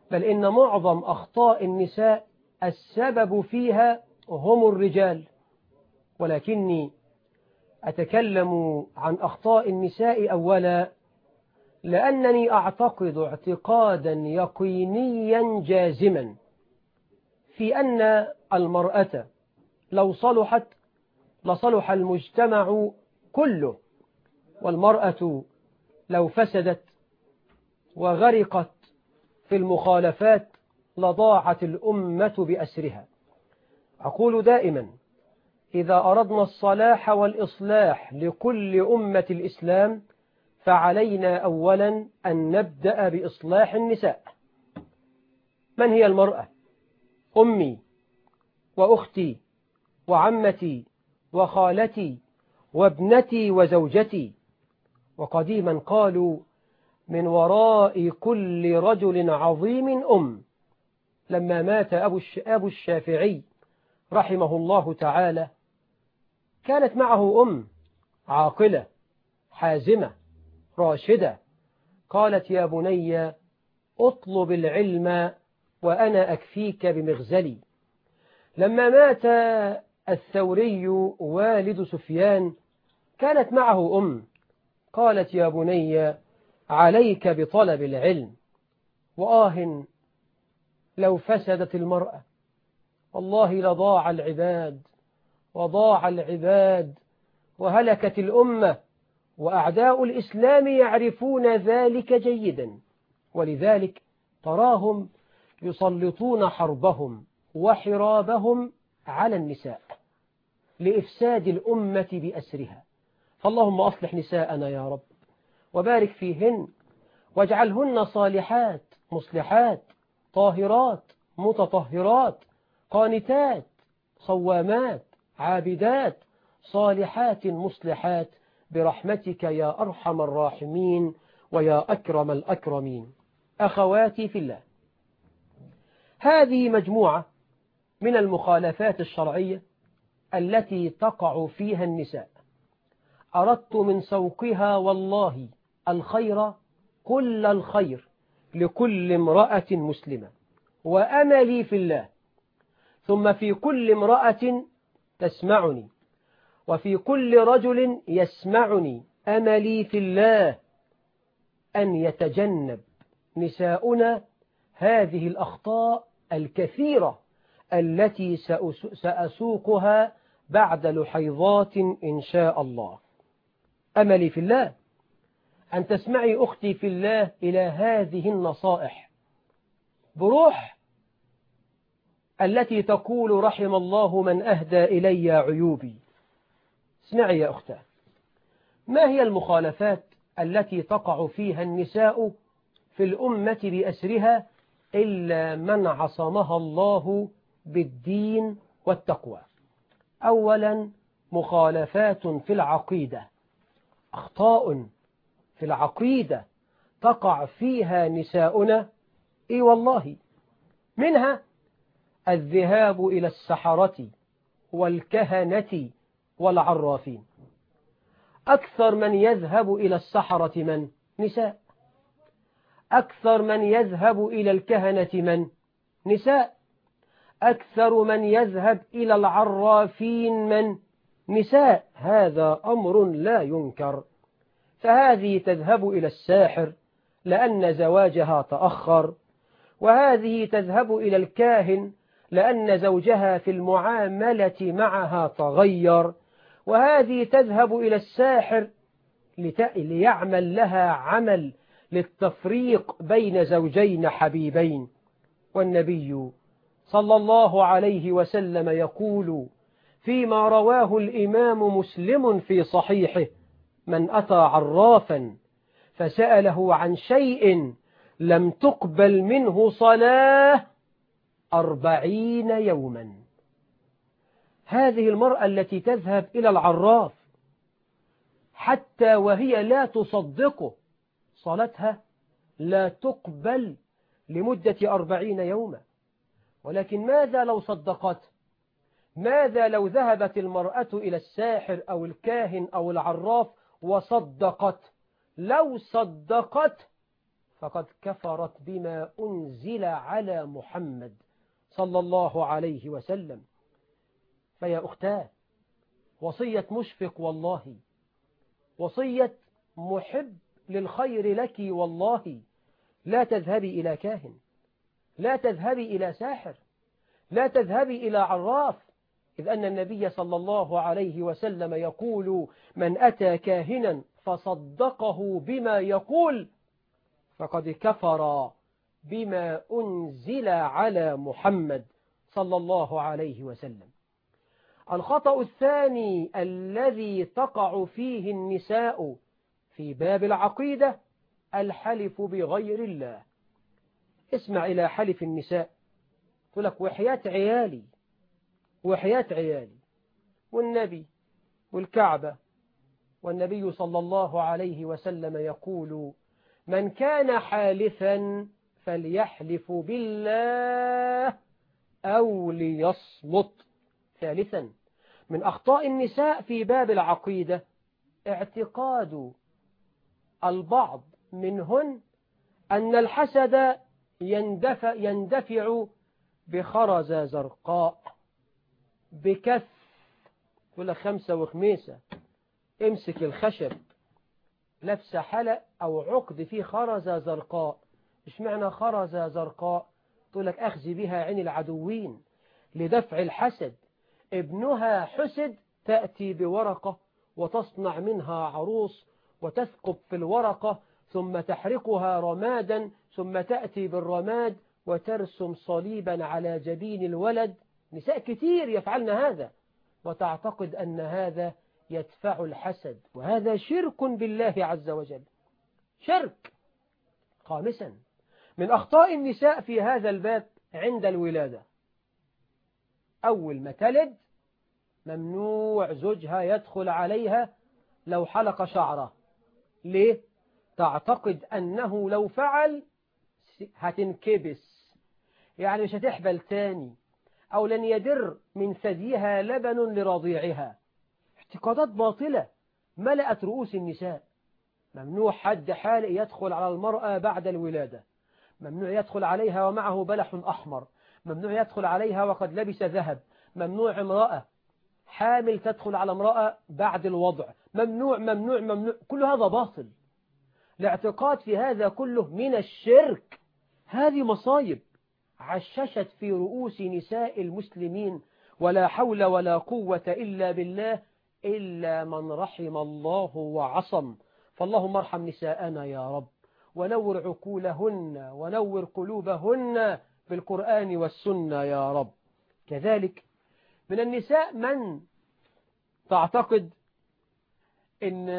بل إن معظم أخطاء النساء السبب فيها هم الرجال ولكني أتكلم عن أخطاء النساء أولا لأنني أعتقد اعتقادا يقينيا جازما في أن المرأة لو صلحت لصلح المجتمع كله والمرأة لو فسدت وغرقت في المخالفات لضاعت الأمة بأسرها أقول دائما إذا أردنا الصلاح والإصلاح لكل أمة الإسلام فعلينا أولا أن نبدأ بإصلاح النساء من هي المرأة؟ أمي وأختي وعمتي وخالتي وابنتي وزوجتي وقديما قالوا من وراء كل رجل عظيم أم لما مات أبو الشافعي رحمه الله تعالى كانت معه أم عاقلة حازمة راشدة قالت يا بني اطلب العلم وأنا أكفيك بمغزلي لما مات الثوري والد سفيان كانت معه أم قالت يا بني عليك بطلب العلم وآه لو فسدت المرأة والله لضاع العباد وضاع العباد وهلكت الأمة وأعداء الإسلام يعرفون ذلك جيدا ولذلك تراهم يسلطون حربهم وحرابهم على النساء لإفساد الأمة بأسرها فاللهم أصلح نساءنا يا رب وبارك فيهن واجعلهن صالحات مصلحات طاهرات متطهرات قانتات صوامات عابدات صالحات مصلحات برحمتك يا أرحم الراحمين ويا أكرم الأكرمين أخواتي في الله هذه مجموعة من المخالفات الشرعية التي تقع فيها النساء أردت من سوقها والله الخير كل الخير لكل امرأة مسلمة وأملي في الله ثم في كل امرأة تسمعني وفي كل رجل يسمعني أملي في الله أن يتجنب نساؤنا هذه الأخطاء الكثيرة التي سأسوقها بعد لحيظات إن شاء الله أملي في الله أن تسمعي أختي في الله إلى هذه النصائح بروح التي تقول رحم الله من أهدى إلي عيوبي اسمعي يا أختاه ما هي المخالفات التي تقع فيها النساء في الأمة بأسرها إلا من عصمها الله بالدين والتقوى أولا مخالفات في العقيدة أخطاء في العقيدة تقع فيها نساؤنا إي والله منها الذهاب إلى السحرة والكهنة والعرافين أكثر من يذهب إلى السحرة من نساء أكثر من يذهب إلى الكهنة من نساء أكثر من يذهب إلى العرافين من نساء هذا أمر لا ينكر فهذه تذهب إلى الساحر لأن زواجها تأخر وهذه تذهب إلى الكاهن لأن زوجها في المعاملة معها تغير وهذه تذهب إلى الساحر ليعمل لها عمل للتفريق بين زوجين حبيبين والنبي صلى الله عليه وسلم يقول فيما رواه الإمام مسلم في صحيحه من أتى عرافا فسأله عن شيء لم تقبل منه صلاة أربعين يوما هذه المرأة التي تذهب إلى العراف حتى وهي لا تصدقه صلاتها لا تقبل لمدة أربعين يوما ولكن ماذا لو صدقت ماذا لو ذهبت المرأة إلى الساحر أو الكاهن أو العراف وصدقت لو صدقت فقد كفرت بما أنزل على محمد صلى الله عليه وسلم فيا أختاه وصية مشفق والله وصية محب للخير لك والله لا تذهبي إلى كاهن لا تذهبي إلى ساحر لا تذهبي إلى عراف إذ أن النبي صلى الله عليه وسلم يقول من أتى كاهنا فصدقه بما يقول فقد كفر بما أنزل على محمد صلى الله عليه وسلم الخطأ الثاني الذي تقع فيه النساء في باب العقيدة الحلف بغير الله اسمع إلى حلف النساء تقول لك وحياة عيالي وحياة عيالي والنبي والكعبة والنبي صلى الله عليه وسلم يقول من كان حالفا فليحلف بالله أو ليصمت ثالثا من أخطاء النساء في باب العقيدة اعتقاد البعض منهن أن الحسد يندفع, يندفع بخرزة زرقاء بكف تقول لك خمسة وخميسة امسك الخشب لبس حلق أو عقد فيه خرزة زرقاء إيش معنى خرزة زرقاء تقول لك أخذ بها عين العدوين لدفع الحسد ابنها حسد تأتي بورقة وتصنع منها عروس وتثقب في الورقة ثم تحرقها رمادا ثم تأتي بالرماد وترسم صليبا على جبين الولد نساء كثير يفعلن هذا وتعتقد أن هذا يدفع الحسد وهذا شرك بالله عز وجل شرك خامسا من أخطاء النساء في هذا الباب عند الولادة أول ما تلد ممنوع زوجها يدخل عليها لو حلق شعره ليه؟ تعتقد أنه لو فعل هتنكبس يعني مش هتحبل تاني أو لن يدر من ثديها لبن لرضيعها اعتقادات باطلة ملأت رؤوس النساء ممنوع حد حالق يدخل على المرأة بعد الولادة ممنوع يدخل عليها ومعه بلح أحمر ممنوع يدخل عليها وقد لبس ذهب ممنوع امرأة حامل تدخل على امرأة بعد الوضع ممنوع ممنوع ممنوع كل هذا باطل الاعتقاد في هذا كله من الشرك هذه مصايب عششت في رؤوس نساء المسلمين ولا حول ولا قوة إلا بالله إلا من رحم الله وعصم فاللهم ارحم نساءنا يا رب ونور عقولهن ونور قلوبهن بالقرآن والسنة يا رب كذلك من النساء من تعتقد ان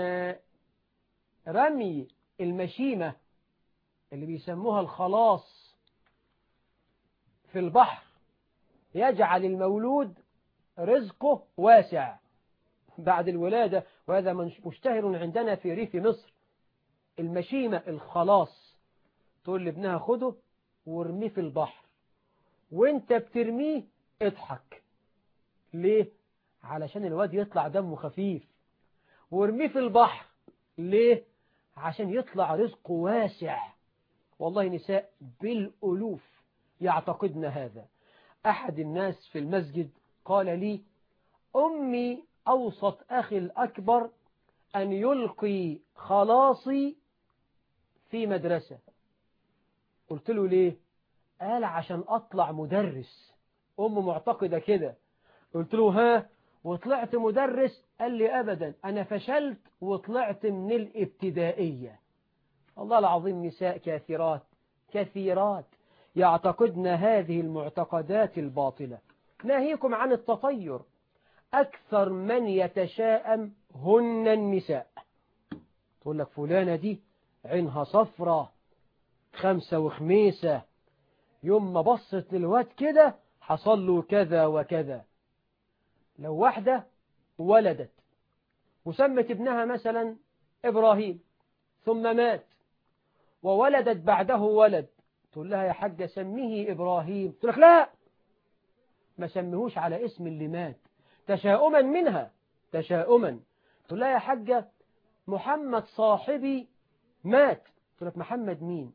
رمي المشيمة اللي بيسموها الخلاص في البحر يجعل المولود رزقه واسع بعد الولادة وهذا مشتهر عندنا في ريف مصر المشيمة الخلاص تقول لابنها خده وارميه في البحر وانت بترميه اضحك ليه علشان الواد يطلع دمه خفيف وارميه في البحر ليه عشان يطلع رزقه واسع والله نساء بالألوف يعتقدن هذا أحد الناس في المسجد قال لي أمي أوسط أخي الأكبر أن يلقي خلاصي في مدرسة قلت له ليه قال عشان أطلع مدرس أم معتقدة كده قلت له ها وطلعت مدرس قال لي أبدا أنا فشلت وطلعت من الابتدائية الله العظيم نساء كثيرات كثيرات يعتقدن هذه المعتقدات الباطلة ناهيكم عن التطير أكثر من يتشاءم هن النساء تقول لك فلانة دي عينها صفرة خمسة وخميسة يوم ما بصت للواد كده حصل له كذا وكذا لو واحدة ولدت وسمت ابنها مثلا إبراهيم ثم مات وولدت بعده ولد تقول لها يا حاجة سميه إبراهيم تقول لك لا ما سميهوش على اسم اللي مات تشاؤما منها تشاؤما تقول لها يا حاجة محمد صاحبي مات تقول لك محمد مين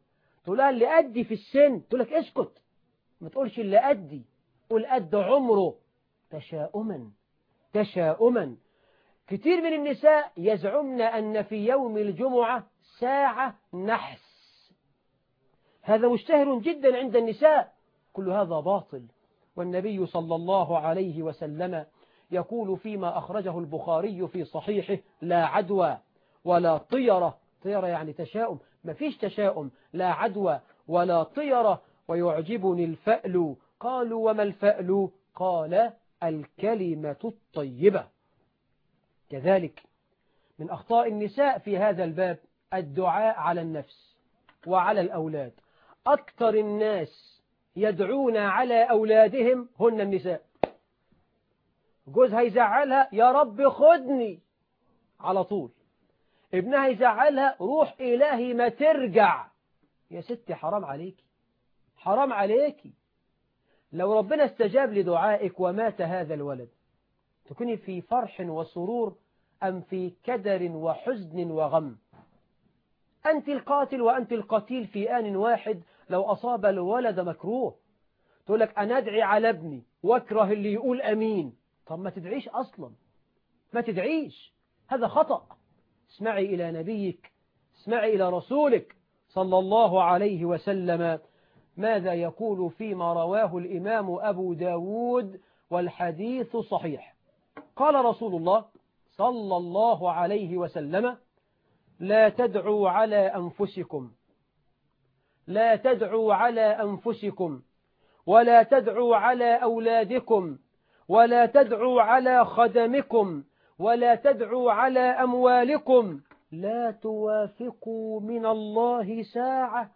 تقول لها اللي أدي في السن تقول لك اسكت ما تقولش اللي أدي قول قد عمره تشاؤما تشاؤما كتير من النساء يزعمن أن في يوم الجمعة ساعة نحس هذا مشتهر جدا عند النساء كل هذا باطل والنبي صلى الله عليه وسلم يقول فيما أخرجه البخاري في صحيحه لا عدوى ولا طيرة طيرة يعني تشاؤم ما فيش تشاؤم لا عدوى ولا طيرة ويعجبني الفأل قالوا وما الفأل قال الكلمة الطيبة كذلك من أخطاء النساء في هذا الباب الدعاء على النفس وعلى الأولاد أكثر الناس يدعون على أولادهم هن النساء جوزها يزعلها يا رب خدني على طول ابنها يزعلها روح إلهي ما ترجع يا ستي حرام عليكي حرام عليكي لو ربنا استجاب لدعائك ومات هذا الولد تكوني في فرح وسرور أم في كدر وحزن وغم أنت القاتل وأنت القتيل في آن واحد لو أصاب الولد مكروه تقول لك أنا أدعي على ابني واكره اللي يقول أمين طب ما تدعيش أصلا ما تدعيش هذا خطأ اسمعي إلى نبيك اسمعي إلى رسولك صلى الله عليه وسلم ماذا يقول فيما رواه الإمام أبو داود والحديث صحيح قال رسول الله صلى الله عليه وسلم لا تدعوا على أنفسكم لا تدعوا على أنفسكم ولا تدعوا على أولادكم ولا تدعوا على خدمكم ولا تدعوا على أموالكم لا توافقوا من الله ساعة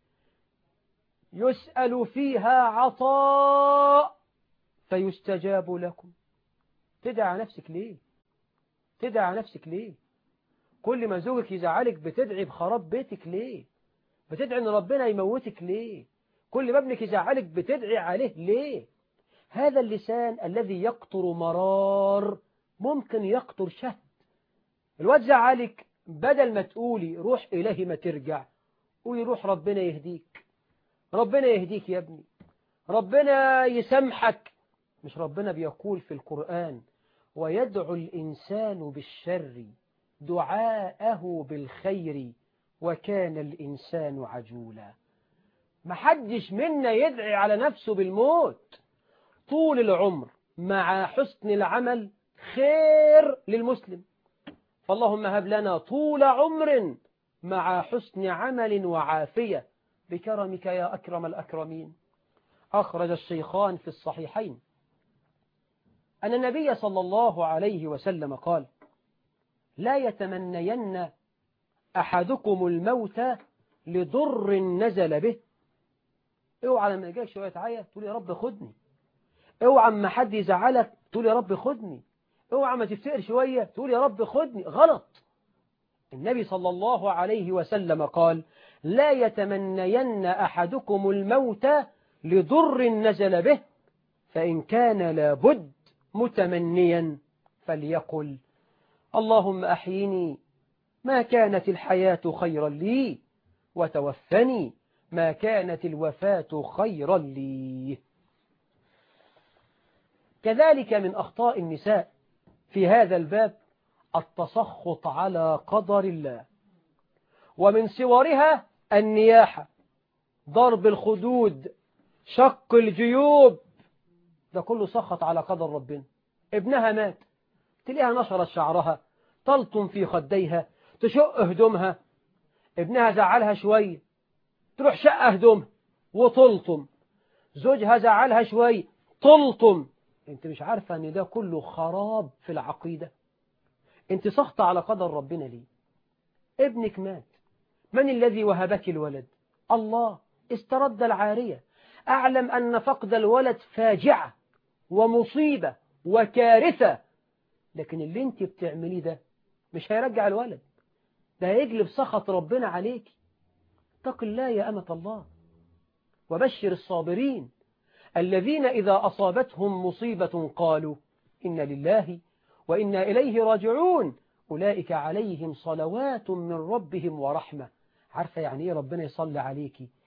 يسأل فيها عطاء فيستجاب لكم تدعى نفسك ليه تدعى نفسك ليه كل ما زوجك يزعلك بتدعي بخراب بيتك ليه بتدعي ان ربنا يموتك ليه كل ما ابنك يزعلك بتدعي عليه ليه هذا اللسان الذي يقطر مرار ممكن يقطر شهد الواد زعلك بدل ما تقولي روح إلهي ما ترجع قولي روح ربنا يهديك ربنا يهديك يا ابني ربنا يسامحك مش ربنا بيقول في القرآن ويدعو الإنسان بالشر دعاءه بالخير وكان الإنسان عجولا محدش منا يدعي على نفسه بالموت طول العمر مع حسن العمل خير للمسلم فاللهم هب لنا طول عمر مع حسن عمل وعافية بكرمك يا أكرم الأكرمين أخرج الشيخان في الصحيحين أن النبي صلى الله عليه وسلم قال لا يتمنين أحدكم الموت لضر نزل به اوعى لما يجيك شوية عيا تقول يا رب خدني اوعى اما حد يزعلك تقول يا رب خدني اوعى ما تفتقر شوية تقول يا رب خدني غلط النبي صلى الله عليه وسلم قال لا يتمنين أحدكم الموت لضر نزل به فإن كان لابد متمنيا فليقل اللهم أحيني ما كانت الحياة خيرا لي وتوفني ما كانت الوفاة خيرا لي كذلك من أخطاء النساء في هذا الباب التسخط على قدر الله ومن صورها النياحة ضرب الخدود شق الجيوب ده كله سخط على قدر ربنا ابنها مات تلاقيها نشرت شعرها تلطم في خديها تشق هدومها ابنها زعلها شوية تروح شق هدومها وتلطم زوجها زعلها شوية تلطم انت مش عارفة ان ده كله خراب في العقيدة انت سخط على قدر ربنا ليه ابنك مات من الذي وهبك الولد الله استرد العارية أعلم أن فقد الولد فاجعة ومصيبة وكارثة لكن اللي انت بتعمليه ده مش هيرجع الولد ده هيجلب سخط ربنا عليك اتق الله يا أمة الله وبشر الصابرين الذين إذا أصابتهم مصيبة قالوا إن لله وإنا إليه راجعون أولئك عليهم صلوات من ربهم ورحمة عارفة يعني إيه ربنا يصلي عليكي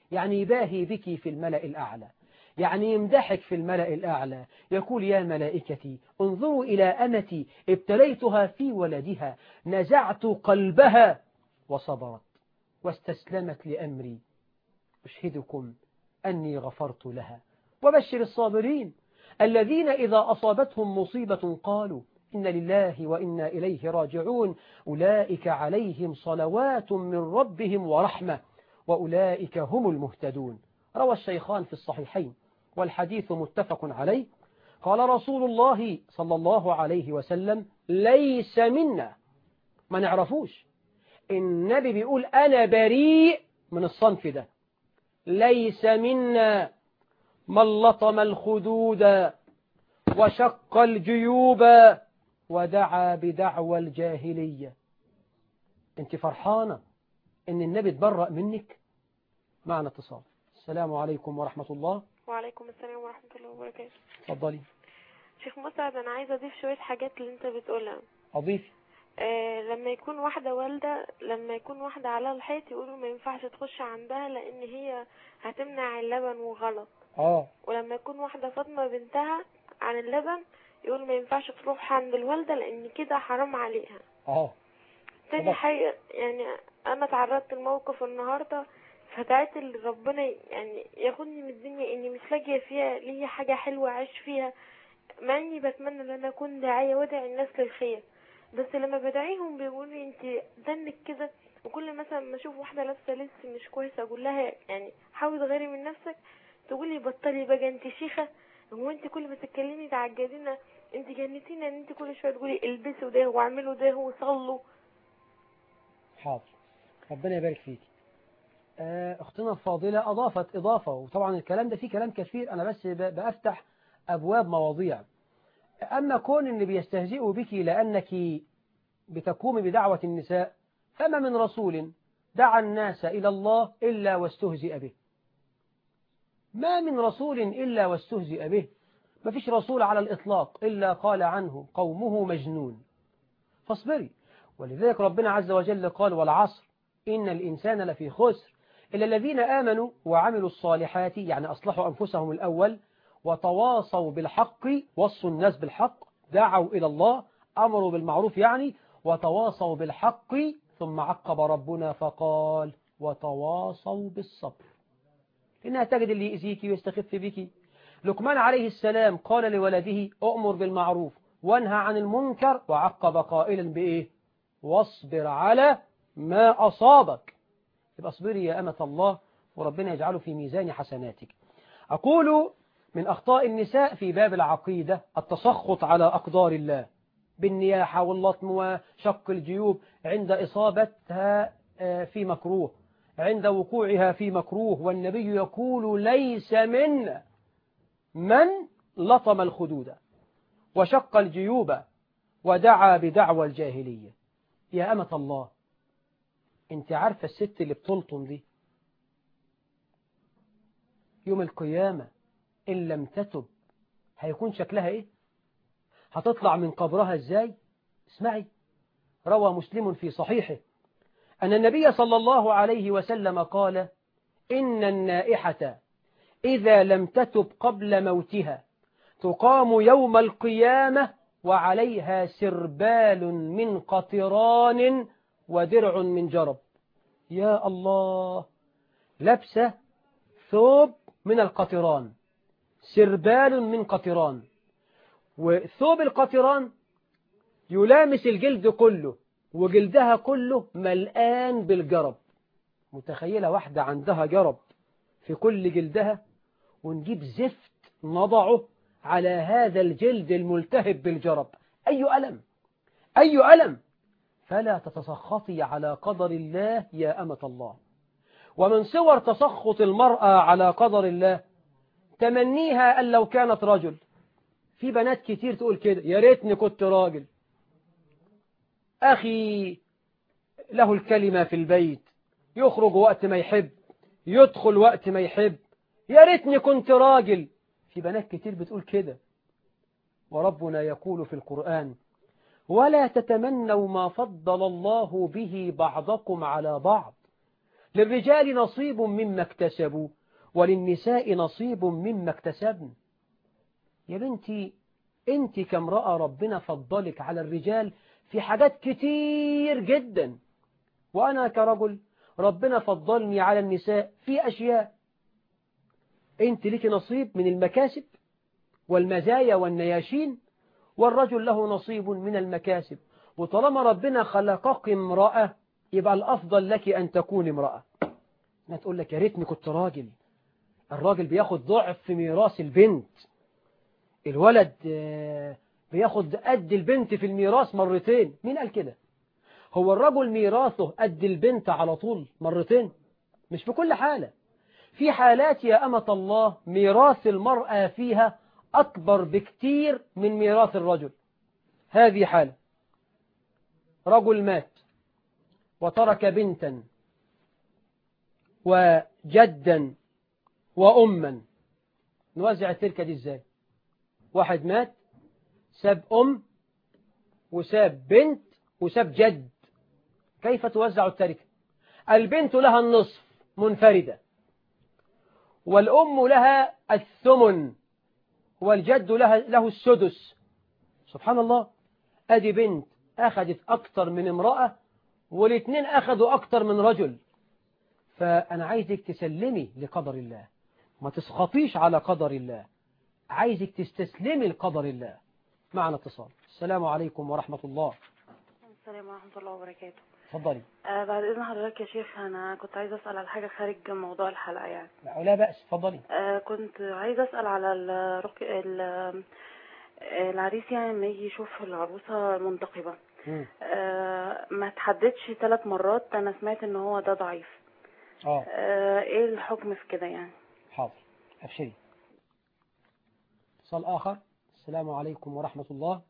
يعني يباهي بك في الملأ الأعلى يعني يمدحك في الملأ الأعلى يقول يا ملائكتي انظروا إلى أمتي ابتليتها في ولدها نزعت قلبها وصبرت واستسلمت لأمري أشهدكم أني غفرت لها وبشر الصابرين الذين إذا أصابتهم مصيبة قالوا إن لله وإنا إليه راجعون أولئك عليهم صلوات من ربهم ورحمة وأولئك هم المهتدون روى الشيخان في الصحيحين والحديث متفق عليه قال رسول الله صلى الله عليه وسلم ليس منا ما نعرفوش النبي بيقول أنا بريء من الصنف ده ليس منا من لطم الخدود وشق الجيوب ودعا بدعوى الجاهلية انت فرحانة ان النبي تبرأ منك معنا اتصال السلام عليكم ورحمة الله وعليكم السلام ورحمة الله وبركاته اتفضلي شيخ مسعد أنا عايزة أضيف شوية حاجات اللي أنت بتقولها أضيفي آه لما يكون واحدة والدة لما يكون واحدة على الحيط يقولوا ما ينفعش تخش عندها لأن هي هتمنع اللبن وغلط اه ولما يكون واحدة فاطمة بنتها عن اللبن يقول ما ينفعش تروح عند الوالدة لأن كده حرام عليها اه تاني طبعا. حاجة يعني أنا تعرضت لموقف النهاردة فدعيت اللي ربنا يعني ياخدني من الدنيا إني مش لاقية فيها ليا حاجة حلوة أعيش فيها مع إني بتمنى إن أنا أكون داعية وأدعي الناس للخير بس لما بدعيهم بيقولوا لي أنت دنك كده وكل مثلا ما أشوف واحدة لابسة لبس مش كويس أقول لها يعني حاولي تغيري من نفسك تقولي بطلي بقى أنت شيخة هو أنت كل ما تتكلمي تعجبينا أنت جنتينا إن أنت كل شوية تقولي البسوا ده واعملوا ده وصلوا حاضر ربنا يبارك فيك آه، أختنا الفاضلة أضافت إضافة وطبعا الكلام ده فيه كلام كثير أنا بس ب- بأفتح أبواب مواضيع أما كون اللي بيستهزئوا بك لأنك بتقومي بدعوة النساء فما من رسول دعا الناس إلى الله إلا واستهزئ به ما من رسول إلا واستهزئ به ما فيش رسول على الإطلاق إلا قال عنه قومه مجنون فاصبري ولذلك ربنا عز وجل قال والعصر إن الإنسان لفي خسر إلا الذين آمنوا وعملوا الصالحات يعني أصلحوا أنفسهم الأول وتواصوا بالحق وصوا الناس بالحق دعوا إلى الله أمروا بالمعروف يعني وتواصوا بالحق ثم عقب ربنا فقال وتواصوا بالصبر إنها تجد اللي يأذيك ويستخف بك لقمان عليه السلام قال لولده أؤمر بالمعروف وانهى عن المنكر وعقب قائلا بإيه واصبر على ما أصابك يبقى اصبري يا أمة الله وربنا يجعله في ميزان حسناتك أقول من أخطاء النساء في باب العقيدة التسخط على أقدار الله بالنياحة واللطم وشق الجيوب عند إصابتها آه، في مكروه عند وقوعها في مكروه والنبي يقول ليس منا من لطم الخدود وشق الجيوب ودعا بدعوى الجاهلية يا أمة الله انت عارفة الست اللي بتلطم دي يوم القيامة إن لم تتب هيكون شكلها إيه هتطلع من قبرها إزاي اسمعي روى مسلم في صحيحه أن النبي صلى الله عليه وسلم قال إن النائحة إذا لم تتب قبل موتها تقام يوم القيامة وعليها سربال من قطران ودرع من جرب يا الله لبسة ثوب من القطران سربال من قطران وثوب القطران يلامس الجلد كله وجلدها كله ملآن بالجرب متخيلة واحدة عندها جرب في كل جلدها ونجيب زفت نضعه على هذا الجلد الملتهب بالجرب أي ألم أي ألم فلا تتسخطي على قدر الله يا أمة الله ومن صور تسخط المرأة على قدر الله تمنيها أن لو كانت رجل في بنات كتير تقول كده يا ريتني كنت راجل أخي له الكلمة في البيت يخرج وقت ما يحب يدخل وقت ما يحب يا ريتني كنت راجل في بنات كتير بتقول كده وربنا يقول في القرآن ولا تتمنوا ما فضل الله به بعضكم على بعض للرجال نصيب مما اكتسبوا وللنساء نصيب مما اكتسبن يا بنتي انت كامرأة ربنا فضلك على الرجال في حاجات كتير جدا وأنا كرجل ربنا فضلني على النساء في أشياء انت لك نصيب من المكاسب والمزايا والنياشين والرجل له نصيب من المكاسب وطالما ربنا خلقك امرأة يبقى الأفضل لك أن تكون امرأة ما تقول لك يا ريتني كنت راجل الراجل بياخد ضعف في ميراث البنت الولد بياخد قد البنت في الميراث مرتين مين قال كده هو الرجل ميراثه قد البنت على طول مرتين مش في كل حالة في حالات يا أمة الله ميراث المرأة فيها أكبر بكتير من ميراث الرجل هذه حالة رجل مات وترك بنتا وجدا وأما نوزع التركة دي ازاي واحد مات ساب أم وساب بنت وساب جد كيف توزع التركة البنت لها النصف منفردة والأم لها الثمن والجد لها له السدس سبحان الله أدي بنت أخذت أكتر من امرأة والاثنين أخذوا أكتر من رجل فأنا عايزك تسلمي لقدر الله ما تسخطيش على قدر الله عايزك تستسلمي لقدر الله معنا اتصال السلام عليكم ورحمة الله السلام ورحمة الله وبركاته تفضلي آه بعد إذن حضرتك يا شيخ أنا كنت عايزة أسأل على حاجة خارج موضوع الحلقة يعني لا لا بأس تفضلي آه كنت عايزة أسأل على الرك... ال- العريس يعني لما يجي يشوف العروسة منتقبة مم. آه ما تحددش ثلاث مرات أنا سمعت إن هو ده ضعيف اه آه إيه الحكم في كده يعني حاضر أبشري اتصال آخر السلام عليكم ورحمة الله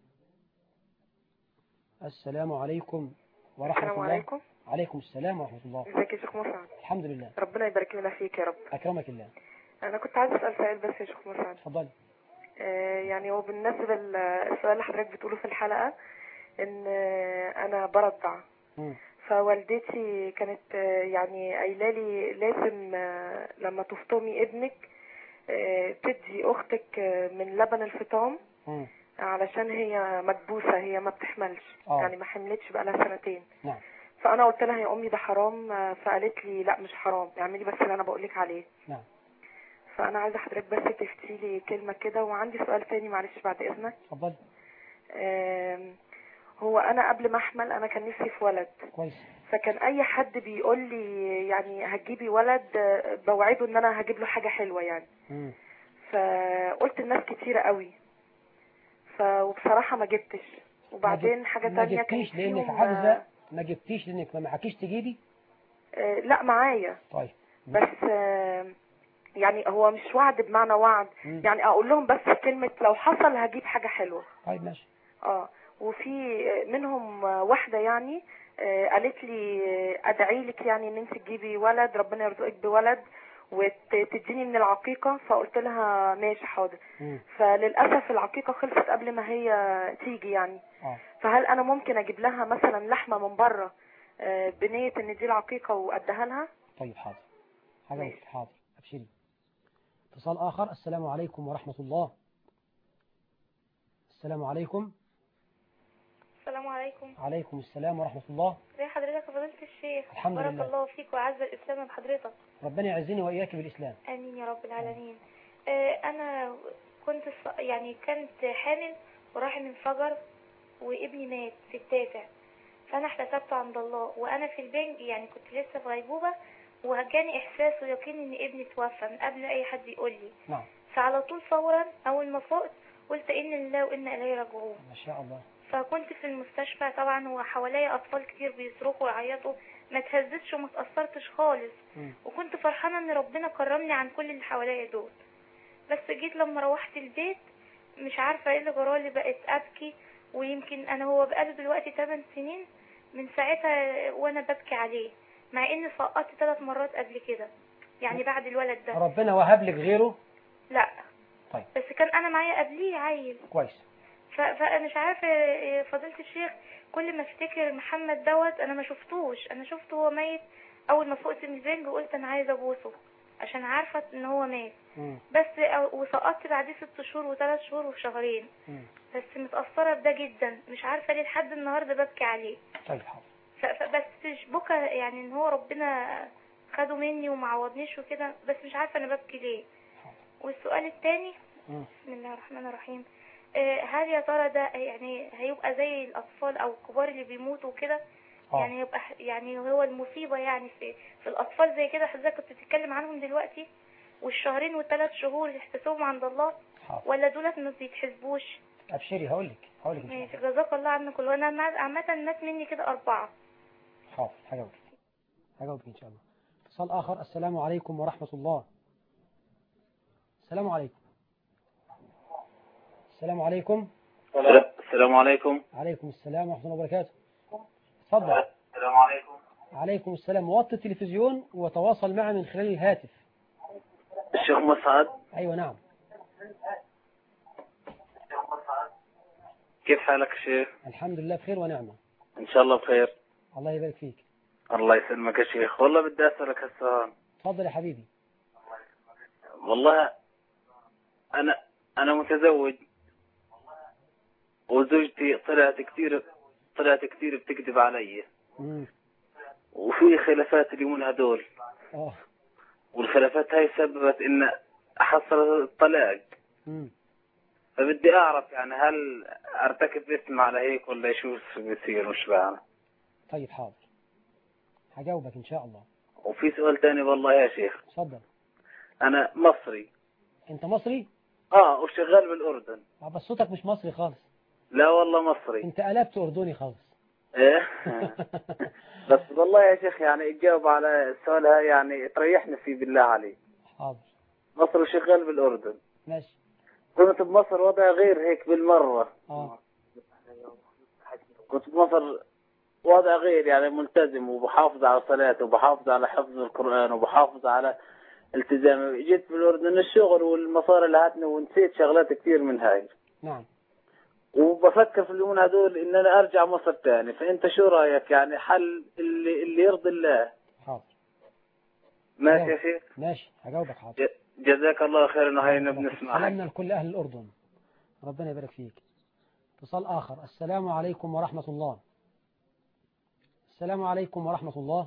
السلام عليكم ورحمة السلام الله عليكم عليكم السلام ورحمة الله ازيك يا شيخ مسعد الحمد لله ربنا يبارك لنا فيك يا رب أكرمك الله انا كنت عايزه اسال سؤال بس يا شيخ مسعد تفضلي آه، يعني هو بالنسبه للسؤال اللي حضرتك بتقوله في الحلقه ان آه، انا برضع مم. فوالدتي كانت آه، يعني قايله لي لازم آه، لما تفطمي ابنك آه، تدي اختك آه، من لبن الفطام مم. علشان هي مكبوسه هي ما بتحملش آه. يعني ما حملتش بقالها سنتين نعم فانا قلت لها يا امي ده حرام آه، فقالت لي لا مش حرام اعملي بس اللي انا بقول لك عليه نعم فانا عايزه حضرتك بس تفتي لي كلمه كده وعندي سؤال تاني معلش بعد اذنك تفضلي آم، هو انا قبل ما احمل انا كان نفسي في ولد كويس فكان اي حد بيقول لي يعني هتجيبي ولد آه، بوعده ان انا هجيب له حاجه حلوه يعني مم. فقلت الناس كتيره قوي ف وبصراحه ما جبتش وبعدين حاجه ما تانية كان جبتيش لأنك فيهم عاجزة ما جبتيش لأنك ما معكيش تجيبي آه، لا معايا طيب بس آه، يعني هو مش وعد بمعنى وعد مم. يعني اقول لهم بس كلمه لو حصل هجيب حاجه حلوه طيب ماشي اه وفي منهم واحدة يعني آه، قالت لي آه، ادعي لك يعني ان انت تجيبي ولد ربنا يرزقك بولد وتديني من العقيقة فقلت لها ماشي حاضر مم. فللأسف العقيقة خلصت قبل ما هي تيجي يعني اه فهل انا ممكن اجيب لها مثلا لحمة من بره آه، بنية ان دي العقيقة واديها لها طيب حاضر حاجة ماشي. وقت حاضر أبشري اتصال آخر السلام عليكم ورحمة الله السلام عليكم السلام عليكم عليكم السلام ورحمة الله ازي حضرتك يا فضيلة الشيخ الحمد بارك لله. الله فيك وعز الإسلام بحضرتك ربنا يعزني وإياك بالإسلام آمين يا رب العالمين آه، أنا كنت الص- يعني كانت حامل ورحم انفجر وابني مات في التاسع فأنا احتسبت عند الله وأنا في البنج يعني كنت لسه في غيبوبة وجاني إحساس ويقين إن ابني توفى من قبل أي حد يقول لي نعم فعلى طول فورا أول ما فقت قلت إن لله وإنا إليه راجعون ما شاء الله فكنت في المستشفى طبعا وحواليا اطفال كتير بيصرخوا ويعيطوا ما اتهزتش وما اتاثرتش خالص مم. وكنت فرحانه ان ربنا كرمني عن كل اللي حواليا دول بس جيت لما روحت البيت مش عارفه ايه اللي جرالي بقيت ابكي ويمكن انا هو بقاله دلوقتي 8 سنين من ساعتها وانا ببكي عليه مع اني سقطت ثلاث مرات قبل كده يعني بعد الولد ده ربنا وهب لك غيره لا طيب. بس كان انا معايا قبليه عيل كويس ف- فانا مش عارفه يا فضيله الشيخ كل ما افتكر محمد دوت انا ما شفتوش انا شفته هو ميت اول ما فقت من البنج قلت انا عايزه ابوسه عشان عارفه ان هو مات مم. بس أو- وسقطت بعديه ست شهور وثلاث شهور وشهرين مم. بس متأثرة بده جدا مش عارفة ليه لحد النهاردة ببكي عليه طيب حاضر ف- ف- بس مش بكى يعني ان هو ربنا خده مني وما عوضنيش وكده بس مش عارفة انا ببكي ليه والسؤال التاني مم. بسم الله الرحمن الرحيم آه، هل يا ترى ده يعني هيبقى زي الأطفال أو الكبار اللي بيموتوا وكده آه. يعني يبقى ح- يعني هو المصيبة يعني في في الأطفال زي كده حضرتك كنت بتتكلم عنهم دلوقتي والشهرين والثلاث شهور يحتسبهم عند الله حاضر ولا دولت ما بيتحسبوش ابشري هقول لك هقول لك إن شاء ماشي الله. جزاك الله عنك كله انا مع- عامة الناس مني كده أربعة حاضر هجاوبك هجاوبك ان شاء الله اتصال اخر السلام عليكم ورحمة الله السلام عليكم السلام عليكم السلام عليكم عليكم السلام ورحمة الله وبركاته اتفضل السلام عليكم عليكم السلام وطي التلفزيون وتواصل معي من خلال الهاتف الشيخ مسعد ايوه نعم كيف حالك يا شيخ الحمد لله بخير ونعمة ان شاء الله بخير الله يبارك فيك الله يسلمك يا شيخ والله بدي اسالك هالسؤال اتفضل يا حبيبي والله انا انا متزوج وزوجتي طلعت كثير طلعت كثير بتكذب علي مم. وفي خلافات اليومين هدول اه والخلافات هاي سببت ان حصل الطلاق مم. فبدي اعرف يعني هل ارتكب اسم على هيك ولا شو بصير مش بعرف طيب حاضر هجاوبك ان شاء الله وفي سؤال تاني والله يا شيخ اتفضل انا مصري انت مصري اه وشغال بالاردن آه، بس صوتك مش مصري خالص لا والله مصري انت قلبت اردني خالص ايه بس والله يا شيخ يعني تجاوب على السؤال هاي يعني تريحني فيه بالله عليك حاضر مصر وشغال بالاردن ماشي كنت بمصر وضع غير هيك بالمره اه كنت بمصر وضع غير يعني ملتزم وبحافظ على صلاته وبحافظ على حفظ القرآن وبحافظ على التزامي جيت بالاردن الشغل والمصاري اللي هاتني ونسيت شغلات كثير من هاي نعم وبفكر في اليومين هذول ان انا ارجع مصر تاني فانت شو رايك يعني حل اللي اللي يرضي الله حاضر ماشي يا شيخ ماشي هجاوبك حاضر ج- جزاك الله خير انه هينا سلامنا بنسمعك لكل أهل الأردن ربنا يبارك فيك اتصال آخر السلام عليكم ورحمة الله السلام عليكم ورحمة الله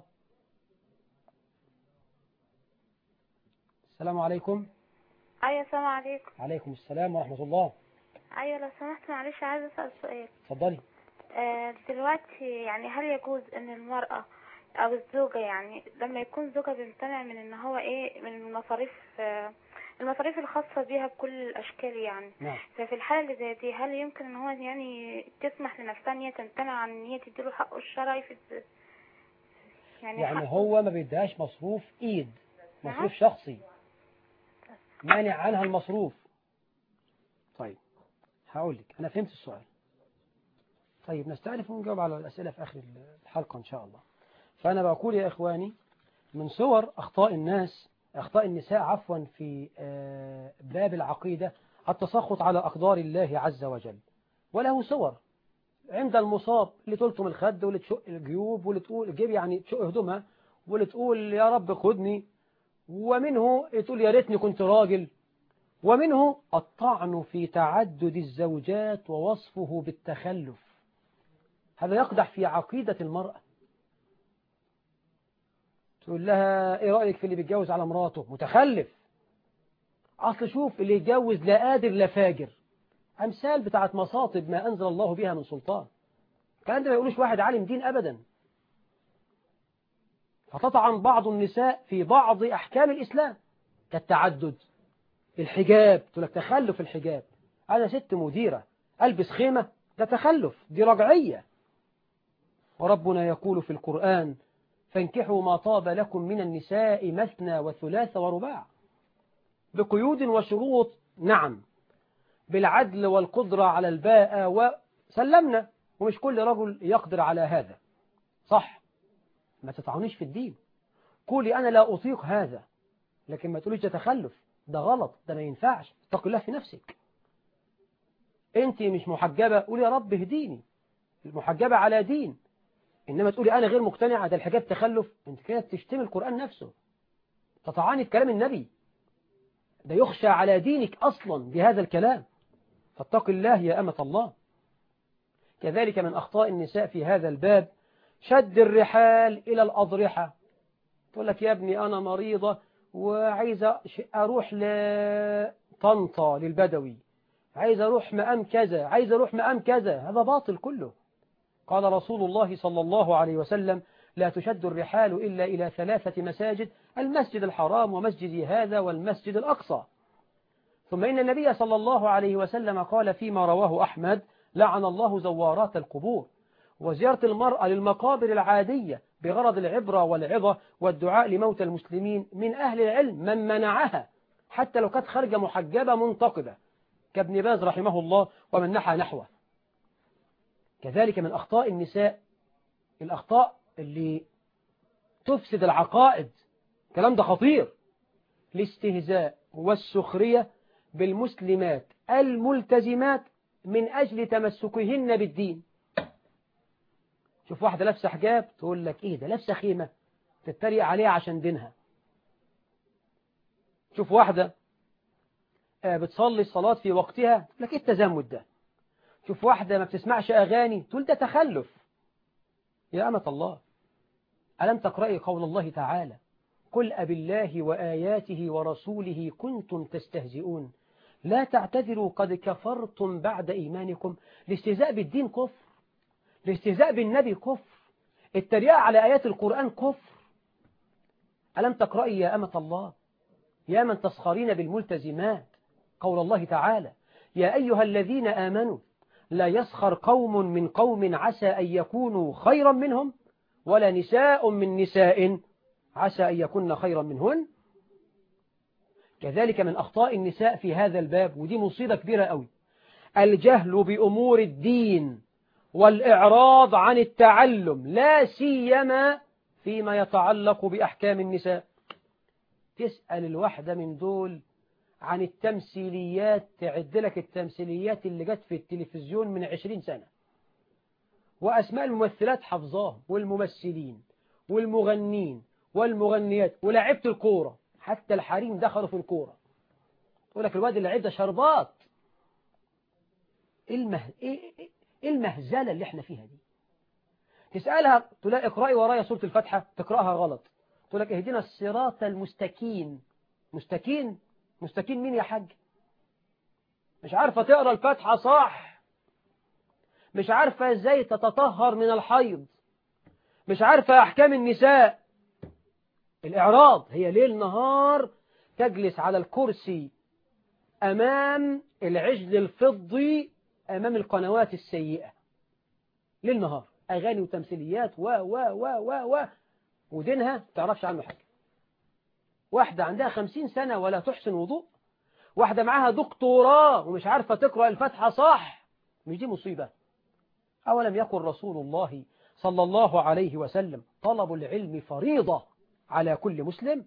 السلام عليكم أيوة السلام عليكم عليكم السلام ورحمة الله أيوة لو سمحت معلش عايزة أسأل سؤال اتفضلي آه، دلوقتي يعني هل يجوز ان المرأة او الزوجة يعني لما يكون زوجها بيمتنع من ان هو ايه من المصاريف آه، المصاريف الخاصة بيها بكل الاشكال يعني نعم ففي الحالة اللي زي دي هل يمكن ان هو يعني تسمح لنفسها ان هي تمتنع عن ان هي تديله حقه الشرعي في الز- يعني, يعني حقه- هو ما بيديهاش مصروف ايد مصروف نعم. شخصي مانع عنها المصروف طيب هقول لك انا فهمت السؤال طيب نستأنف ونجاوب على الأسئلة في آخر الحلقة إن شاء الله فأنا بقول يا إخواني من صور أخطاء الناس أخطاء النساء عفوا في آه، باب العقيدة التسخط على أقدار الله عز وجل وله صور عند المصاب اللي تلطم الخد واللي تشق الجيوب واللي تقول الجيب يعني تشق هدومها واللي تقول يا رب خدني ومنه تقول يا ريتني كنت راجل ومنه الطعن في تعدد الزوجات ووصفه بالتخلف هذا يقدح في عقيدة المرأة تقول لها ايه رأيك في اللي بيتجوز على مراته متخلف اصل شوف اللي يتجوز لا قادر لا فاجر امثال بتاعت مصاطب ما انزل الله بها من سلطان الكلام ده ما يقولوش واحد عالم دين ابدا فتطعن بعض النساء في بعض احكام الاسلام كالتعدد الحجاب تقول لك تخلف الحجاب انا ست مديرة البس خيمة ده تخلف دي رجعية وربنا يقول في القرآن فانكحوا ما طاب لكم من النساء مثنى وثلاث ورباع بقيود وشروط نعم بالعدل والقدرة على الباء وسلمنا ومش كل رجل يقدر على هذا صح ما تطعنيش في الدين قولي أنا لا أطيق هذا لكن ما تقوليش ده تخلف ده غلط ده ما ينفعش اتق الله في نفسك انت مش محجبة قولي يا رب اهديني المحجبة على دين إنما تقولي أنا غير مقتنعة ده الحجاب تخلف أنت كده بتشتم القرآن نفسه تطعاني في كلام النبي ده يخشى على دينك أصلا بهذا الكلام فاتق الله يا أمة الله كذلك من أخطاء النساء في هذا الباب شد الرحال إلى الأضرحة تقول لك يا ابني أنا مريضة وعايزة أروح لطنطا للبدوي عايز أروح مقام كذا عايز أروح مقام كذا هذا باطل كله قال رسول الله صلى الله عليه وسلم لا تشد الرحال إلا إلى ثلاثة مساجد المسجد الحرام ومسجد هذا والمسجد الأقصى ثم إن النبي صلى الله عليه وسلم قال فيما رواه أحمد لعن الله زوارات القبور وزيارة المرأة للمقابر العادية بغرض العبرة والعظة والدعاء لموت المسلمين من أهل العلم من منعها حتى لو كانت خارجة محجبة منتقبة كابن باز رحمه الله ومن نحى نحوه كذلك من أخطاء النساء الأخطاء اللي تفسد العقائد كلام ده خطير الاستهزاء والسخرية بالمسلمات الملتزمات من أجل تمسكهن بالدين شوف واحدة لابسة حجاب تقول لك إيه ده لابسة خيمة تتريق عليها عشان دينها شوف واحدة بتصلي الصلاة في وقتها تقول لك إيه التزمت ده شوف واحدة ما بتسمعش أغاني تقول ده تخلف يا أمة الله ألم تقرأي قول الله تعالى قل أب الله وآياته ورسوله كنتم تستهزئون لا تعتذروا قد كفرتم بعد إيمانكم الاستهزاء بالدين كفر الاستهزاء بالنبي كفر الترياء على آيات القرآن كفر ألم تقرأي يا أمة الله يا من تسخرين بالملتزمات قول الله تعالى يا أيها الذين آمنوا لا يسخر قوم من قوم عسى أن يكونوا خيرا منهم ولا نساء من نساء عسى أن يكون خيرا منهن كذلك من أخطاء النساء في هذا الباب ودي مصيبة كبيرة قوي الجهل بأمور الدين والإعراض عن التعلم لا سيما فيما يتعلق بأحكام النساء تسأل الواحدة من دول عن التمثيليات تعد لك التمثيليات اللي جت في التلفزيون من عشرين سنة وأسماء الممثلات حفظاهم والممثلين والمغنين والمغنيات ولاعيبة الكورة حتى الحريم دخلوا في الكورة يقول لك الواد اللعيب ده شربات ايه المه... ايه إيه المهزلة اللي احنا فيها دي تسألها تلاقي اقرأي ورايا سورة الفاتحة تقرأها غلط تقول لك اهدنا الصراط المستكين مستكين مستكين مين يا حاج مش عارفة تقرأ الفاتحة صح مش عارفة ازاي تتطهر من الحيض مش عارفة احكام النساء الإعراض هي ليل نهار تجلس على الكرسي أمام العجل الفضي أمام القنوات السيئة ليل نهار أغاني وتمثيليات و و و و و ودينها تعرفش عنه حاجة واحدة عندها خمسين سنة ولا تحسن وضوء واحدة معاها دكتوراه ومش عارفة تقرأ الفاتحة صح مش دي مصيبة أولم يقل رسول الله صلى الله عليه وسلم طلب العلم فريضة على كل مسلم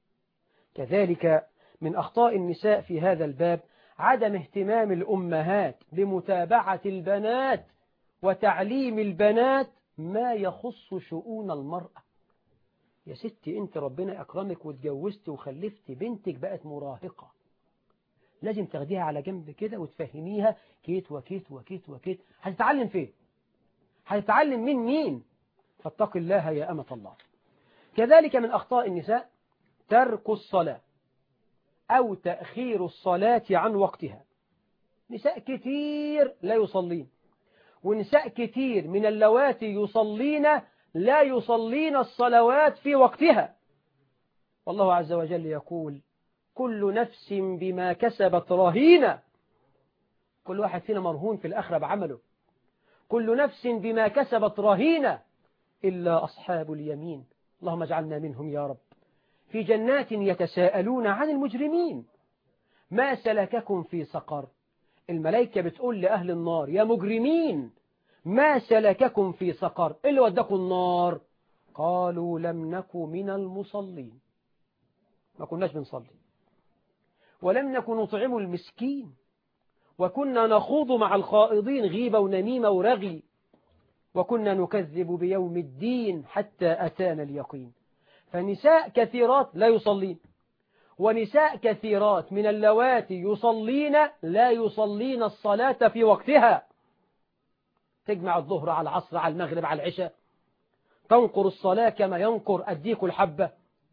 كذلك من أخطاء النساء في هذا الباب عدم اهتمام الأمهات بمتابعة البنات وتعليم البنات ما يخص شؤون المرأة يا ستي انت ربنا أكرمك واتجوزت وخلفت بنتك بقت مراهقة لازم تاخديها على جنب كده وتفهميها كيت وكيت وكيت وكيت هتتعلم فين هتتعلم من مين فاتق الله يا أمة الله كذلك من أخطاء النساء ترك الصلاة أو تأخير الصلاة عن وقتها نساء كتير لا يصلين ونساء كتير من اللواتي يصلين لا يصلين الصلوات في وقتها والله عز وجل يقول كل نفس بما كسبت رهينة كل واحد فينا مرهون في الآخرة بعمله كل نفس بما كسبت رهينة إلا أصحاب اليمين اللهم اجعلنا منهم يا رب في جنات يتساءلون عن المجرمين ما سلككم في سقر الملائكة بتقول لأهل النار يا مجرمين ما سلككم في سقر اللي ودكم النار قالوا لم نكن من المصلين ما كناش بنصلي ولم نكن نطعم المسكين وكنا نخوض مع الخائضين غيبة ونميمة ورغي وكنا نكذب بيوم الدين حتى أتانا اليقين فنساء كثيرات لا يصلين ونساء كثيرات من اللواتي يصلين لا يصلين الصلاة في وقتها تجمع الظهر على العصر على المغرب على العشاء تنقر الصلاة كما ينقر الديك الحبة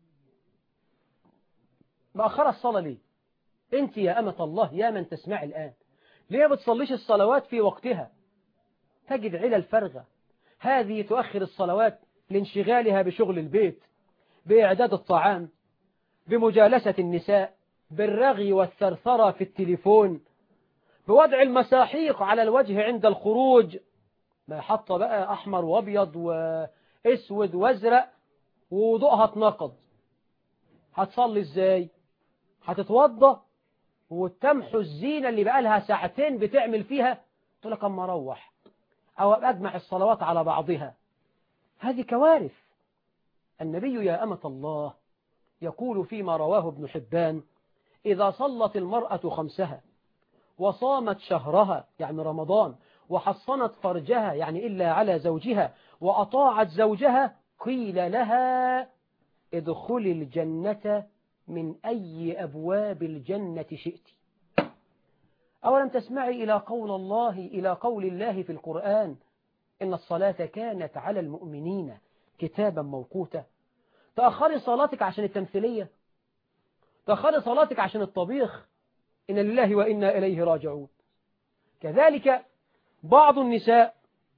مأخر الصلاة ليه انت يا أمة الله يا من تسمع الآن ليه بتصليش الصلوات في وقتها تجد علل فرغة هذه تؤخر الصلوات لانشغالها بشغل البيت بإعداد الطعام بمجالسة النساء بالرغي والثرثرة في التليفون بوضع المساحيق على الوجه عند الخروج ما حط بقى أحمر وأبيض وأسود وأزرق ووضوءها اتنقض هتصلي ازاي هتتوضى وتمحو الزينة اللي بقالها ساعتين بتعمل فيها تقول لك اما اروح او اجمع الصلوات على بعضها هذه كوارث النبي يا أمة الله يقول فيما رواه ابن حبان إذا صلت المرأة خمسها وصامت شهرها يعني رمضان وحصنت فرجها يعني إلا على زوجها وأطاعت زوجها قيل لها ادخلي الجنة من أي أبواب الجنة شئت أولم تسمعي إلى قول الله إلى قول الله في القرآن إن الصلاة كانت على المؤمنين كتابا موقوتا تأخري صلاتك عشان التمثيلية تأخري صلاتك عشان الطبيخ إن لله وإنا إليه راجعون كذلك بعض النساء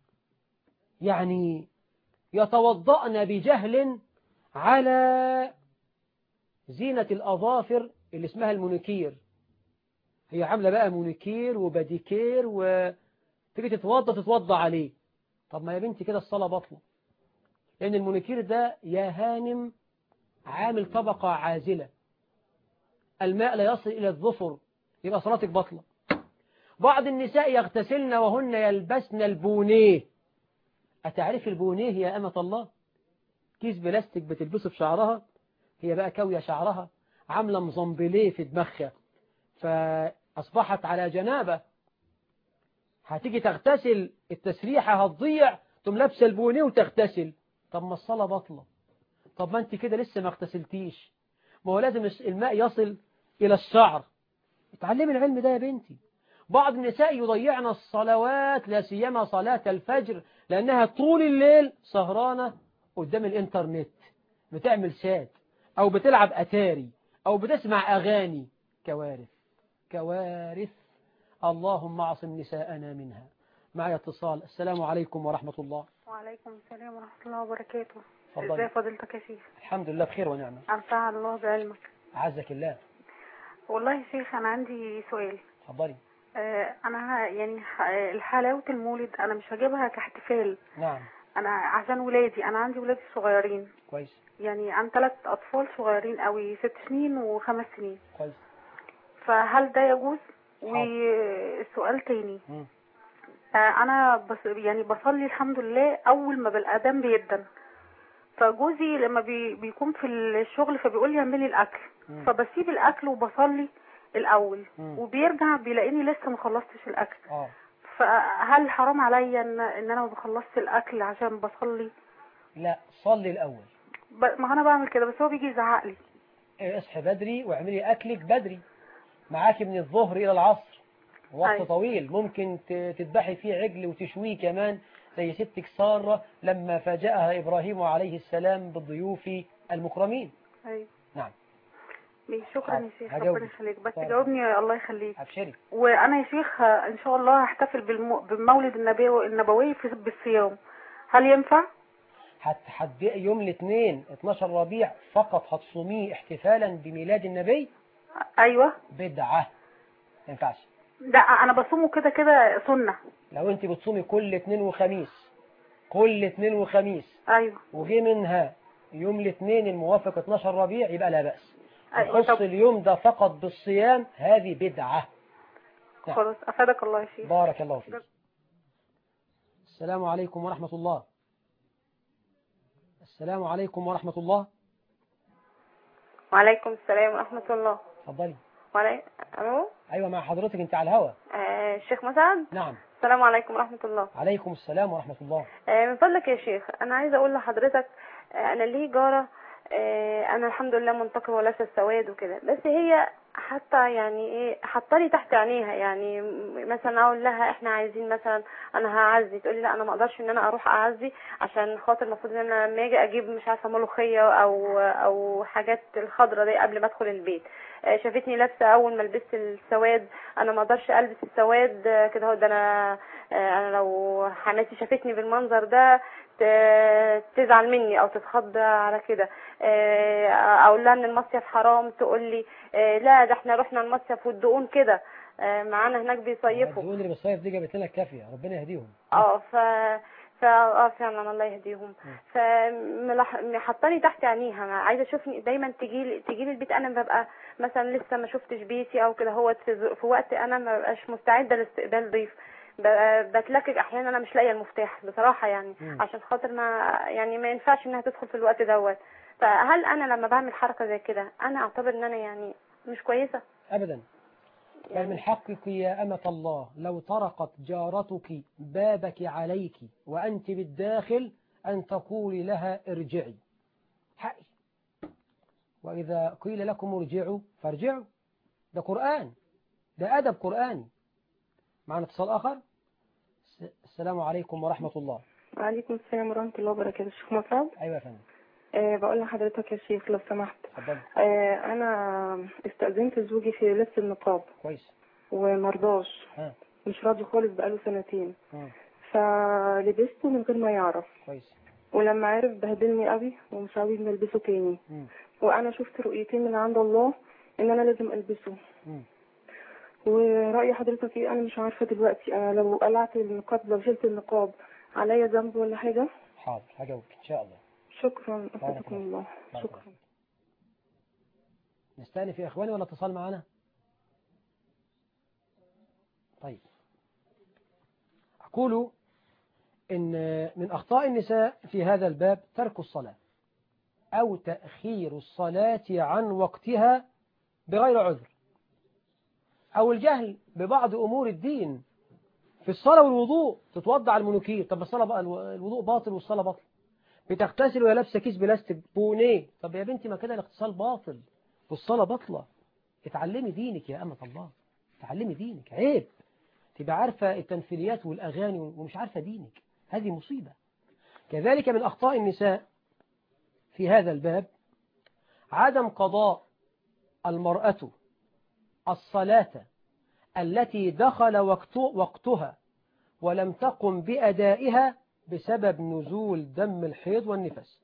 يعني يتوضأن بجهل على زينة الأظافر اللي اسمها المونيكير هي عاملة بقى مونيكير وباديكير وتيجي تتوضى تتوضى عليه طب ما يا بنتي كده الصلاة بطلة لأن المونيكير ده يا هانم عامل طبقة عازلة الماء لا يصل إلى الظفر يبقى صلاتك بطلة بعض النساء يغتسلن وهن يلبسن البونيه أتعرف البونيه يا أمة الله كيس بلاستيك بتلبسه في شعرها هي بقى كوية شعرها عاملة مزنبليه في دماغها فأصبحت على جنابة هتيجي تغتسل التسريحة هتضيع تم لابسه البونيه وتغتسل طب ما الصلاة بطلة طب ما انت كده لسه ما اغتسلتيش ما هو لازم الماء يصل إلى الشعر اتعلمي العلم ده يا بنتي بعض النساء يضيعن الصلوات لا سيما صلاة الفجر لأنها طول الليل سهرانة قدام الإنترنت بتعمل شات أو بتلعب أتاري أو بتسمع أغاني كوارث كوارث اللهم اعصم نساءنا منها معي اتصال السلام عليكم ورحمة الله وعليكم السلام ورحمة الله وبركاته اتفضلي. ازاي فضيلتك يا شيخ الحمد لله بخير ونعمة أنفع الله بعلمك أعزك الله والله يا شيخ أنا عندي سؤال اتفضلي آه، أنا ه- يعني ح- حلاوة المولد أنا مش هجيبها كاحتفال نعم أنا عشان ولادي أنا عندي ولادي صغيرين كويس يعني عن ثلاث أطفال صغيرين قوي ست سنين وخمس سنين كويس فهل ده يجوز حاضر. وسؤال تاني مم. آه، انا بس يعني بصلي الحمد لله اول ما بالاذان بيدن فجوزي لما بي بيكون في الشغل فبيقول لي اعملي الاكل مم. فبسيب الاكل وبصلي الاول مم. وبيرجع بيلاقيني لسه ما خلصتش الاكل اه فهل حرام عليا ان ان انا ما بخلصش الاكل عشان بصلي لا صلي الأول ب... ما انا بعمل كده بس هو بيجي يزعق لي إيه، اصحي بدري واعملي أكلك بدري معاكي من الظهر إلى العصر وقت أيوة. طويل ممكن ت- تذبحي فيه عجل وتشويه كمان زي ستك سارة لما فاجأها إبراهيم عليه السلام بالضيوف المكرمين ايوه نعم ماشي، شكرا حاضر. يا شيخ هجاوبك. ربنا يخليك بس طيب. جاوبني الله يخليك أبشري وانا يا شيخ ان شاء الله هحتفل بالم... بالمولد النبوي النبوي في... بالصيام هل ينفع هت- هتبقى يوم الاثنين 12 ربيع فقط هتصوميه احتفالا بميلاد النبي ايوه بدعة ما ينفعش لا انا بصومه كده كده سنه لو انت بتصومي كل اثنين وخميس كل اثنين وخميس ايوه وجي منها يوم الاثنين الموافق 12 ربيع يبقى لا بأس أيوة، يخص طب- اليوم ده فقط بالصيام هذه بدعة نعم. خلاص افادك الله يا شيخ بارك الله فيك السلام عليكم ورحمة الله السلام عليكم ورحمة الله وعليكم السلام ورحمة الله اتفضلي وعلي... ألو أيوة مع حضرتك أنت على الهوا آه الشيخ مسعد نعم السلام عليكم ورحمة الله عليكم السلام ورحمة الله آه، من فضلك يا شيخ أنا عايزة أقول لحضرتك آه، أنا ليه جارة آه، أنا الحمد لله منتقبة ولابسة السواد وكده بس هي حتى يعني إيه حطالي تحت عينيها يعني م- مثلا أقول لها إحنا عايزين مثلا أنا هعزي تقول لي لا أنا ما أقدرش إن أنا أروح أعزي عشان خاطر المفروض إن أنا لما أجي أجيب مش عارفة ملوخية أو أو حاجات الخضرة دي قبل ما أدخل البيت آه، شافتني لابسة أول ما لبست السواد أنا ما أقدرش ألبس السواد آه، كده هو ده أنا آه، انا لو حماتي شافتني بالمنظر ده ت- تزعل مني او تتخض على كده آه، اقول لها ان المصيف حرام تقول لي آه، لا ده احنا رحنا المصيف والدقون كده آه، معانا هناك بيصيفوا الدهون اللي بالصيف دي جابت لنا الكافية ربنا يهديهم اه ف ف اه فعلا الله يهديهم فحطاني تحت عينيها أنا عايزه اشوفني دايما تجي لي تجي لي البيت انا ببقى مثلا لسه ما شفتش بيتي او كده هو في, ز- في وقت انا ما ببقاش مستعده لاستقبال ضيف ب- بتلكك احيانا انا مش لاقيه المفتاح بصراحه يعني مم. عشان خاطر ما يعني ما ينفعش انها تدخل في الوقت دوت فهل انا لما بعمل حركه زي كده انا اعتبر ان انا يعني مش كويسه أبدا بل من حقك يا أمة الله لو طرقت جارتك بابك عليك وأنت بالداخل أن تقولي لها ارجعي حقي وإذا قيل لكم ارجعوا فارجعوا ده قرآن ده أدب قرآني معنا اتصال آخر س- السلام عليكم ورحمة الله وعليكم السلام ورحمة الله وبركاته شيخ مصعب أيوة يا فندم أه بقول لحضرتك يا شيخ لو سمحت اتفضل أه أنا استأذنت زوجي في لبس النقاب كويس ومرضاش ها مش راضي خالص بقاله سنتين ها فلبسته من غير ما يعرف كويس ولما عرف بهدلني قوي ومش عاوز نلبسه تاني مم. وانا شفت رؤيتين من عند الله ان انا لازم البسه مم. ورأي حضرتك ايه انا مش عارفة دلوقتي انا لو قلعت النقاب لو شلت النقاب عليا ذنب ولا حاجة حاضر هجاوبك إن شاء الله شكرا بارك أفادكم الله. الله بارك شكرا الله. نستأنف يا إخواني ولا اتصال معنا طيب أقول إن من أخطاء النساء في هذا الباب ترك الصلاة أو تأخير الصلاة عن وقتها بغير عذر أو الجهل ببعض أمور الدين في الصلاة والوضوء تتوضع المنوكير طب الصلاة بقى الوضوء باطل والصلاة باطل بتغتسل وهي لابسه كيس بلاستيك بونيه طب يا بنتي ما كده الاغتسال باطل والصلاة باطلة اتعلمي دينك يا أمة الله اتعلمي دينك عيب تبقى عارفة التمثيليات والأغاني ومش عارفة دينك هذه مصيبة كذلك من أخطاء النساء في هذا الباب عدم قضاء المرأة الصلاة التي دخل وقت وقتها ولم تقم بأدائها بسبب نزول دم الحيض والنفس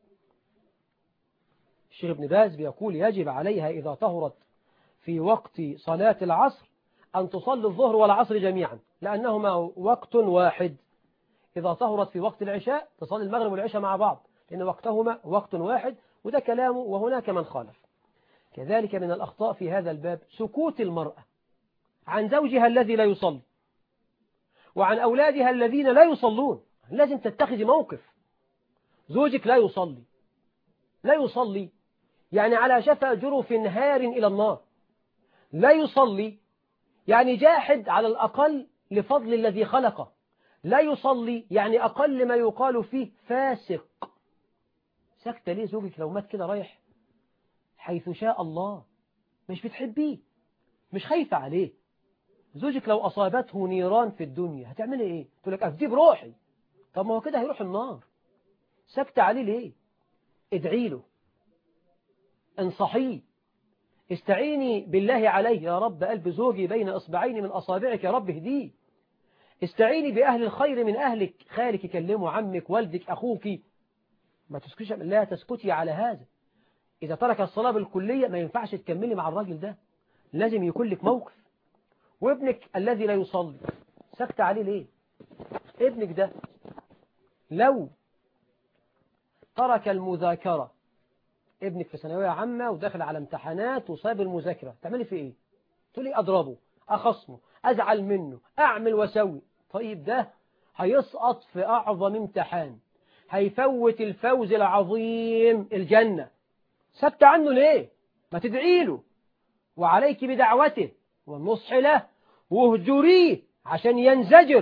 الشيخ ابن باز بيقول يجب عليها إذا طهرت في وقت صلاة العصر أن تصلي الظهر والعصر جميعا لأنهما وقت واحد إذا طهرت في وقت العشاء تصلي المغرب والعشاء مع بعض لأن وقتهما وقت واحد وده كلامه وهناك من خالف كذلك من الأخطاء في هذا الباب سكوت المرأة عن زوجها الذي لا يصلي وعن أولادها الذين لا يصلون لازم تتخذي موقف زوجك لا يصلي لا يصلي يعني على شفا جرف هار إلى النار لا يصلي يعني جاحد على الأقل لفضل الذي خلقه لا يصلي يعني أقل ما يقال فيه فاسق سكت ليه زوجك لو مات كده رايح حيث شاء الله مش بتحبيه مش خايفة عليه زوجك لو أصابته نيران في الدنيا هتعملي إيه تقول لك أفديه بروحي طب ما هو كده هيروح النار سكت عليه ليه ادعي له انصحيه استعيني بالله عليه يا رب قلب زوجي بين إصبعين من أصابعك يا رب اهديه استعيني بأهل الخير من أهلك خالك يكلمه عمك والدك أخوك ما تسكتش لا تسكتي على هذا إذا ترك الصلاة بالكلية ما ينفعش تكملي مع الراجل ده لازم يكون لك موقف وابنك الذي لا يصلي سكت عليه ليه ابنك ده لو ترك المذاكرة ابنك في ثانوية عامة وداخل على امتحانات وصاب المذاكرة تعملي في ايه تقولي اضربه اخصمه ازعل منه اعمل واسوي طيب ده هيسقط في اعظم امتحان هيفوت الفوز العظيم الجنة سبت عنه ليه ما تدعي له وعليك بدعوته والنصح له واهجريه عشان ينزجر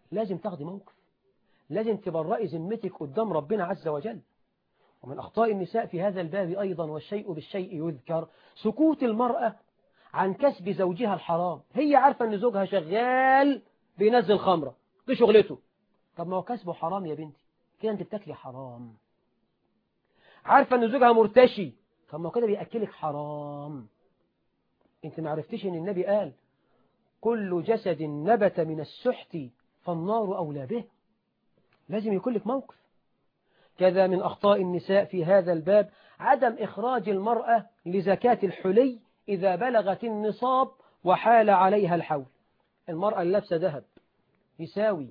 لازم تاخدي موقف لازم تبرئي ذمتك قدام ربنا عز وجل ومن أخطاء النساء في هذا الباب أيضا والشيء بالشيء يذكر سكوت المرأة عن كسب زوجها الحرام هي عارفة أن زوجها شغال بينزل خمرة دي شغلته طب ما هو كسبه حرام يا بنتي كده أنت بتاكلي حرام عارفة أن زوجها مرتشي طب ما هو كده بيأكلك حرام أنت ما عرفتيش أن النبي قال كل جسد نبت من السحت فالنار أولى به لازم يكون لك موقف كذا من أخطاء النساء في هذا الباب عدم إخراج المرأة لزكاة الحلي إذا بلغت النصاب وحال عليها الحول المرأة اللي لابسة ذهب يساوي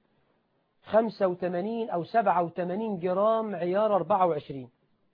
85 أو 87 جرام عيار 24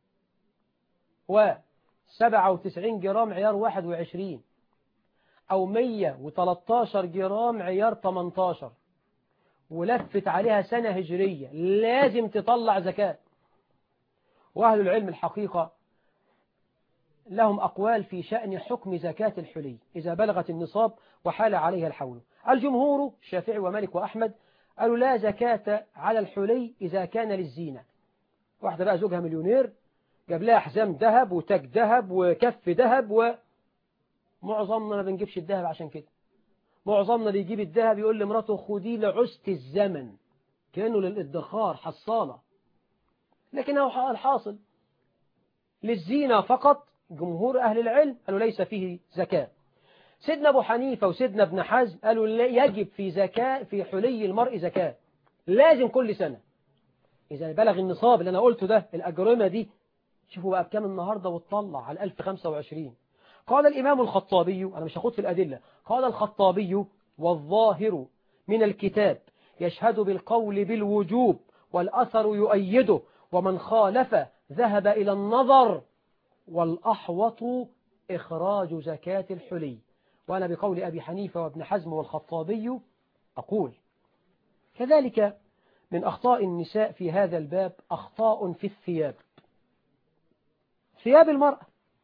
و 97 جرام عيار 21 أو 113 جرام عيار 18 ولفت عليها سنة هجرية لازم تطلع زكاة وأهل العلم الحقيقة لهم أقوال في شأن حكم زكاة الحلي إذا بلغت النصاب وحال عليها الحول الجمهور الشافعي ومالك وأحمد قالوا لا زكاة على الحلي إذا كان للزينة واحدة بقى زوجها مليونير جاب لها حزام ذهب وتاج ذهب وكف ذهب ومعظمنا ما بنجيبش الذهب عشان كده معظمنا اللي يجيب الذهب يقول لمراته خدي لعست الزمن كانه للادخار حصالة لكنه الحاصل للزينة فقط جمهور أهل العلم قالوا ليس فيه زكاة سيدنا أبو حنيفة وسيدنا ابن حزم قالوا يجب في زكاة في حلي المرء زكاة لازم كل سنة إذا بلغ النصاب اللي أنا قلته ده الأجرمة دي شوفوا بقى بكام النهاردة وتطلع على 1025 قال الإمام الخطابي أنا مش هخوض في الأدلة قال الخطابي والظاهر من الكتاب يشهد بالقول بالوجوب والأثر يؤيده ومن خالف ذهب إلى النظر والأحوط إخراج زكاة الحلي وأنا بقول أبي حنيفة وابن حزم والخطابي أقول كذلك من أخطاء النساء في هذا الباب أخطاء في الثياب ثياب المرأة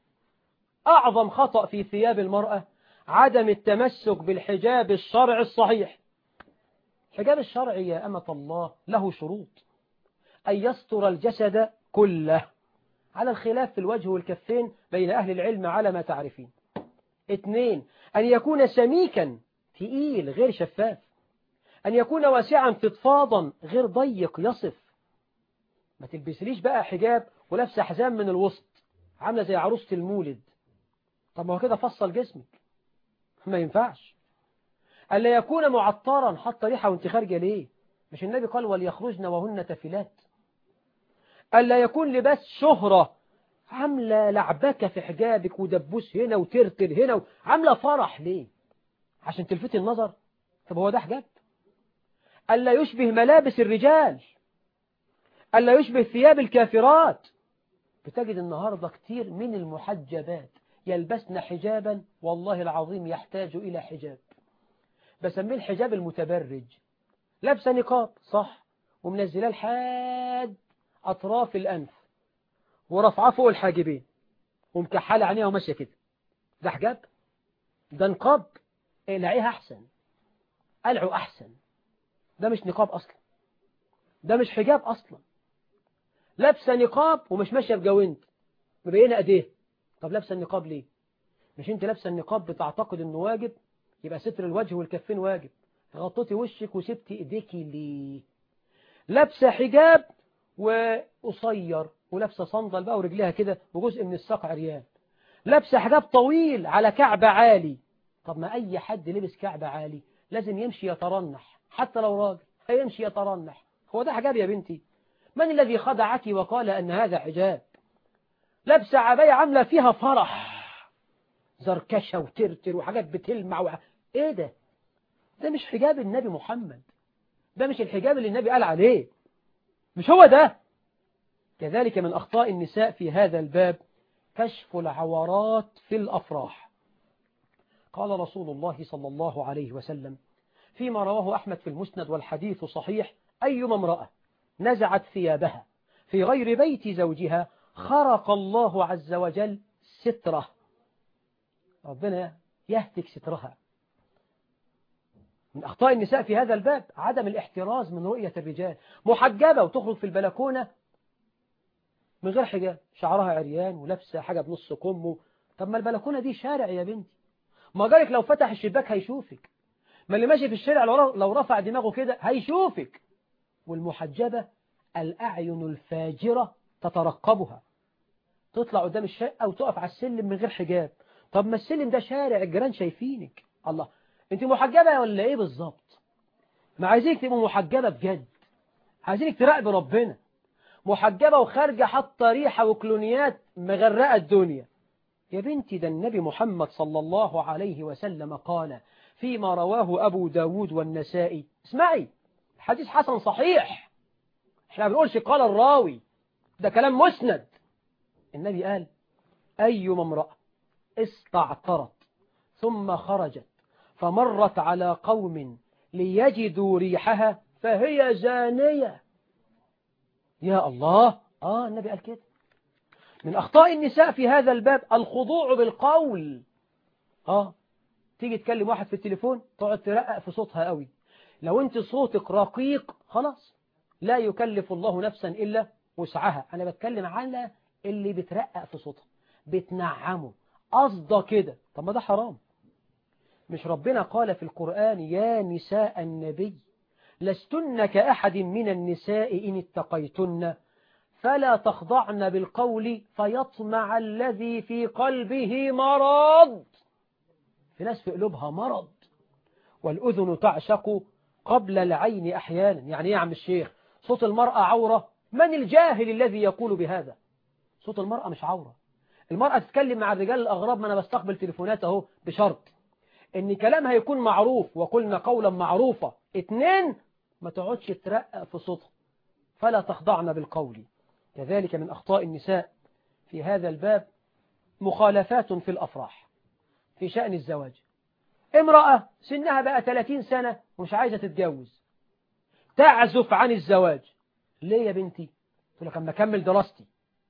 أعظم خطأ في ثياب المرأة عدم التمسك بالحجاب الشرعي الصحيح الحجاب الشرعي يا أمة الله له شروط أن يستر الجسد كله على الخلاف في الوجه والكفين بين أهل العلم على ما تعرفين اثنين أن يكون سميكا ثقيل غير شفاف أن يكون واسعا فضفاضا غير ضيق يصف ما تلبسليش بقى حجاب ولابسه حزام من الوسط عاملة زي عروسة المولد طب ما هو كده فصل جسمك ما ينفعش ألا يكون معطرا حتى ريحة وانت خارجة ليه مش النبي قال وليخرجن وهن تفلات ألا يكون لباس شهرة عاملة لعبكة في حجابك ودبوس هنا وترتر هنا عاملة فرح ليه عشان تلفتي النظر طب هو ده حجاب ألا يشبه ملابس الرجال ألا يشبه ثياب الكافرات بتجد النهاردة كتير من المحجبات يلبسن حجابا والله العظيم يحتاج إلى حجاب بسميه الحجاب المتبرج لابسه نقاب صح ومنزلاه لحد أطراف الأنف ورفعاه فوق الحاجبين ومكحلة عينيها وماشية كده ده حجاب ده نقاب اقلعيها أحسن قلعه أحسن ده مش نقاب أصلا ده مش حجاب أصلا لابسه نقاب ومش ماشية بجوانت مبينة ايديه طب لابسه النقاب ليه مش انت لابسه النقاب بتعتقد انه واجب يبقى ستر الوجه والكفين واجب غطيتي وشك وسبتي ايديكي ليه لابسه حجاب وقصير ولابسه صندل بقى ورجليها كده وجزء من الساق عريان لابسه حجاب طويل على كعب عالي طب ما اي حد لبس كعب عالي لازم يمشي يترنح حتى لو راجل هيمشي يترنح هو ده حجاب يا بنتي من الذي خدعك وقال ان هذا حجاب لابسه عبايه عامله فيها فرح زركشه وترتر وحاجات بتلمع و... ايه ده ده مش حجاب النبي محمد ده مش الحجاب اللي النبي قال عليه مش هو ده كذلك من أخطاء النساء في هذا الباب كشف العورات في الأفراح قال رسول الله صلى الله عليه وسلم فيما رواه أحمد في المسند والحديث صحيح أيما امرأة نزعت ثيابها في غير بيت زوجها خرق الله عز وجل ستره ربنا يهتك سترها من أخطاء النساء في هذا الباب عدم الاحتراز من رؤية الرجال محجبة وتخرج في البلكونة من غير حجاب شعرها عريان ولابسة حاجة بنص كمه طب ما البلكونة دي شارع يا بنتي ما جارك لو فتح الشباك هيشوفك ما اللي ماشي في الشارع لو رفع دماغه كده هيشوفك والمحجبة الأعين الفاجرة تترقبها تطلع قدام الشقة وتقف على السلم من غير حجاب طب ما السلم ده شارع الجيران شايفينك الله انت محجبة ولا ايه بالظبط ما عايزينك تبقى محجبة بجد عايزينك تراقب ربنا محجبة وخارجة حاطة ريحة وكلونيات مغرقة الدنيا يا بنتي ده النبي محمد صلى الله عليه وسلم قال فيما رواه أبو داود والنسائي اسمعي حديث حسن صحيح احنا بنقولش قال الراوي ده كلام مسند النبي قال أيما امرأة استعطرت ثم خرجت فمرت على قوم ليجدوا ريحها فهي زانية يا الله آه النبي قال كده من أخطاء النساء في هذا الباب الخضوع بالقول آه تيجي تكلم واحد في التليفون تقعد ترقق في صوتها قوي لو انت صوتك رقيق خلاص لا يكلف الله نفسا إلا وسعها أنا بتكلم على اللي بترقق في صوتها بتنعمه قصده كده طب ما ده حرام مش ربنا قال في القرآن يا نساء النبي لستن كأحد من النساء إن اتقيتن فلا تخضعن بالقول فيطمع الذي في قلبه مرض في ناس في قلوبها مرض والأذن تعشق قبل العين أحيانا يعني ايه يا عم الشيخ صوت المرأة عورة من الجاهل الذي يقول بهذا صوت المرأة مش عورة المرأة تتكلم مع الرجال الأغراب ما أنا بستقبل تليفونات أهو بشرط إن كلامها يكون معروف وقلنا قولا معروفا اتنين ما تقعدش ترقق في صوتها فلا تخضعن بالقول كذلك من أخطاء النساء في هذا الباب مخالفات في الأفراح في شأن الزواج امرأة سنها بقى 30 سنة ومش عايزة تتجوز تعزف عن الزواج ليه يا بنتي تقول لك اما اكمل دراستي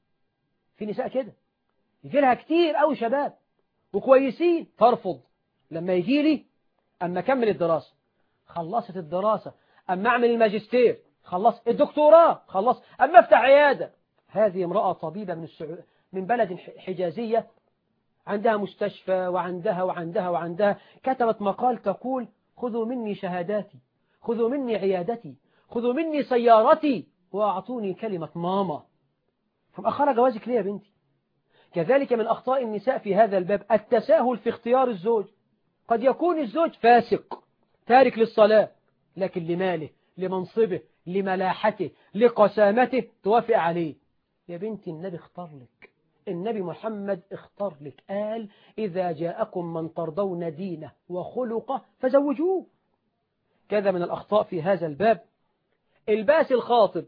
في نساء كده يجي لها كتير قوي شباب وكويسين ترفض لما يجي لي اما اكمل الدراسة خلصت الدراسة اما اعمل الماجستير خلص الدكتوراه خلص اما افتح عيادة هذه امرأة طبيبة من السعو... من بلد حجازية عندها مستشفى وعندها وعندها وعندها كتبت مقال تقول خذوا مني شهاداتي خذوا مني عيادتي خذوا مني سيارتي وأعطوني كلمة ماما فمأخر جوازك ليه يا بنتي كذلك من أخطاء النساء في هذا الباب التساهل في اختيار الزوج قد يكون الزوج فاسق تارك للصلاة لكن لماله لمنصبه لملاحته لقسامته توافق عليه يا بنتي النبي اختار لك النبي محمد اختار لك قال إذا جاءكم من ترضون دينه وخلقه فزوجوه كذا من الأخطاء في هذا الباب الباس الخاطب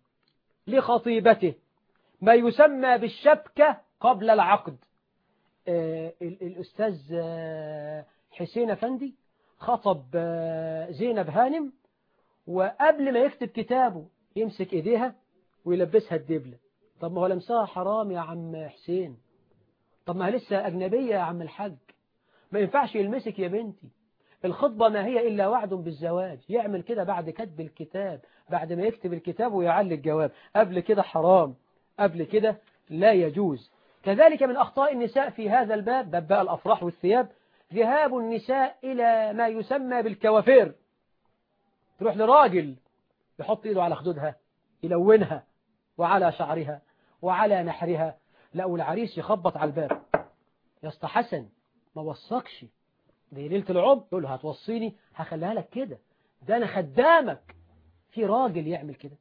لخطيبته ما يسمى بالشبكة قبل العقد آه الأستاذ آه حسين أفندي خطب آه زينب هانم وقبل ما يكتب كتابه يمسك إيديها ويلبسها الدبلة طب ما هو لمسها حرام يا عم حسين طب ما هي لسه أجنبية يا عم الحاج ما ينفعش يلمسك يا بنتي الخطبة ما هي إلا وعد بالزواج يعمل كده بعد كتب الكتاب بعد ما يكتب الكتاب ويعلي الجواب قبل كده حرام قبل كده لا يجوز كذلك من أخطاء النساء في هذا الباب باب بقى الأفراح والثياب ذهاب النساء إلى ما يسمى بالكوافير تروح لراجل يحط إيده على خدودها يلونها وعلى شعرها وعلى نحرها لا والعريس يخبط على الباب يا اسطى حسن ما وصكش دي ليلة العمر يقول له هتوصيني هخليها لك كده ده أنا خدامك في راجل يعمل كده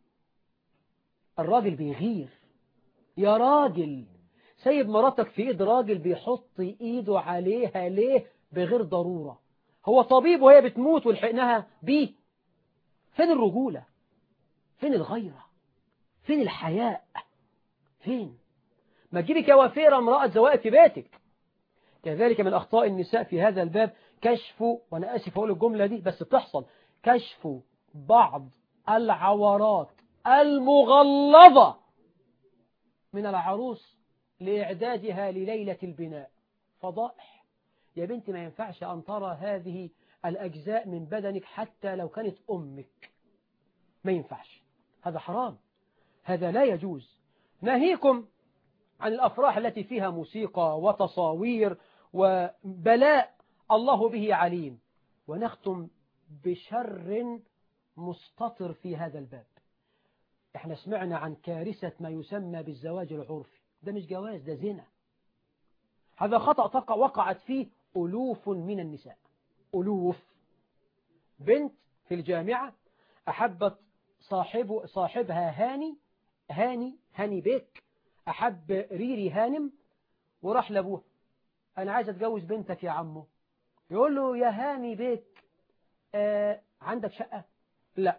الراجل بيغير يا راجل سيب مراتك في ايد راجل بيحط ايده عليها ليه بغير ضرورة هو طبيب وهي بتموت ولحقناها بيه فين الرجولة فين الغيرة فين الحياء فين ما تجيبي كوافيرة امرأة زوائد في بيتك كذلك من أخطاء النساء في هذا الباب كشف وأنا آسف أقول الجملة دي بس بتحصل كشف بعض العورات المغلظة من العروس لإعدادها لليلة البناء فضائح يا بنتي ما ينفعش أن ترى هذه الأجزاء من بدنك حتى لو كانت أمك ما ينفعش هذا حرام هذا لا يجوز ناهيكم عن الأفراح التي فيها موسيقى وتصاوير وبلاء الله به عليم ونختم بشر مستطر في هذا الباب احنا سمعنا عن كارثة ما يسمى بالزواج العرفي ده مش جواز ده زنا هذا خطأ تقع وقعت فيه ألوف من النساء ألوف بنت في الجامعة أحبت صاحب صاحبها هاني هاني هاني بيك أحب ريري هانم وراح لأبوها أنا عايز أتجوز بنتك يا عمو يقول له يا هاني بيك آه عندك شقة لا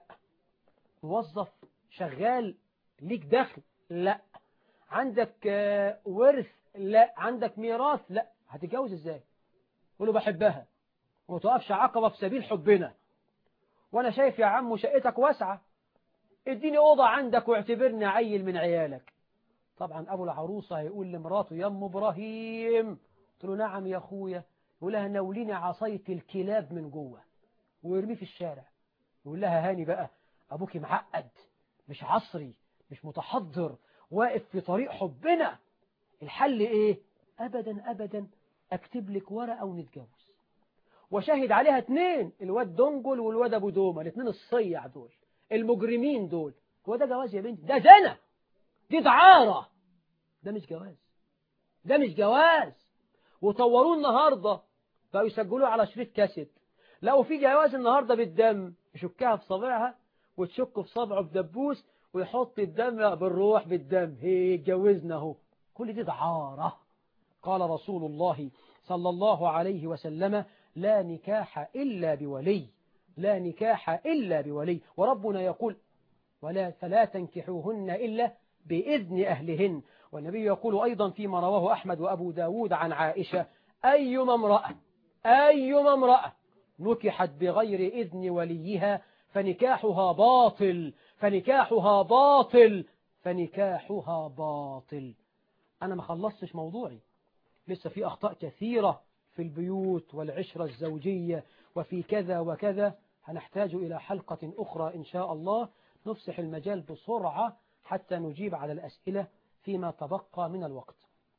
موظف شغال ليك دخل لا عندك آه ورث لا عندك ميراث لا هتتجوز ازاي يقول له بحبها وما تقفش عقبة في سبيل حبنا وانا شايف يا عم شقتك واسعة اديني اوضة عندك واعتبرني عيل من عيالك طبعا ابو العروسة هيقول لمراته يا ام ابراهيم قلت له نعم يا اخويا يقول لها ناوليني عصاية الكلاب من جوه ويرميه في الشارع يقول لها هاني بقى ابوكي معقد مش عصري مش متحضر واقف في طريق حبنا الحل ايه ابدا ابدا اكتب لك ورقة ونتجوز وشهد عليها اتنين الواد دنجل والواد ابو دومه الاتنين الصيع دول المجرمين دول هو ده جواز يا بنتي ده زنا دي دعارة ده مش جواز ده مش جواز وطوروه النهاردة بقوا يسجلوه على شريط كاسيت لقوا في جواز النهاردة بالدم يشكها في صابعها وتشك في صبعه بدبوس ويحط الدم بالروح بالدم هي اتجوزنا اهو كل دي دعارة قال رسول الله صلى الله عليه وسلم لا نكاح إلا بولي لا نكاح إلا بولي وربنا يقول ولا فلا تنكحوهن إلا بإذن أهلهن والنبي يقول أيضا فيما رواه أحمد وأبو داود عن عائشة أيما امرأة أيما امرأة نكحت بغير إذن وليها فنكاحها باطل فنكاحها باطل فنكاحها باطل أنا ما خلصتش موضوعي لسه في أخطاء كثيرة في البيوت والعشرة الزوجية وفي كذا وكذا هنحتاج إلى حلقة أخرى إن شاء الله نفسح المجال بسرعة حتى نجيب على الأسئلة فيما تبقى من الوقت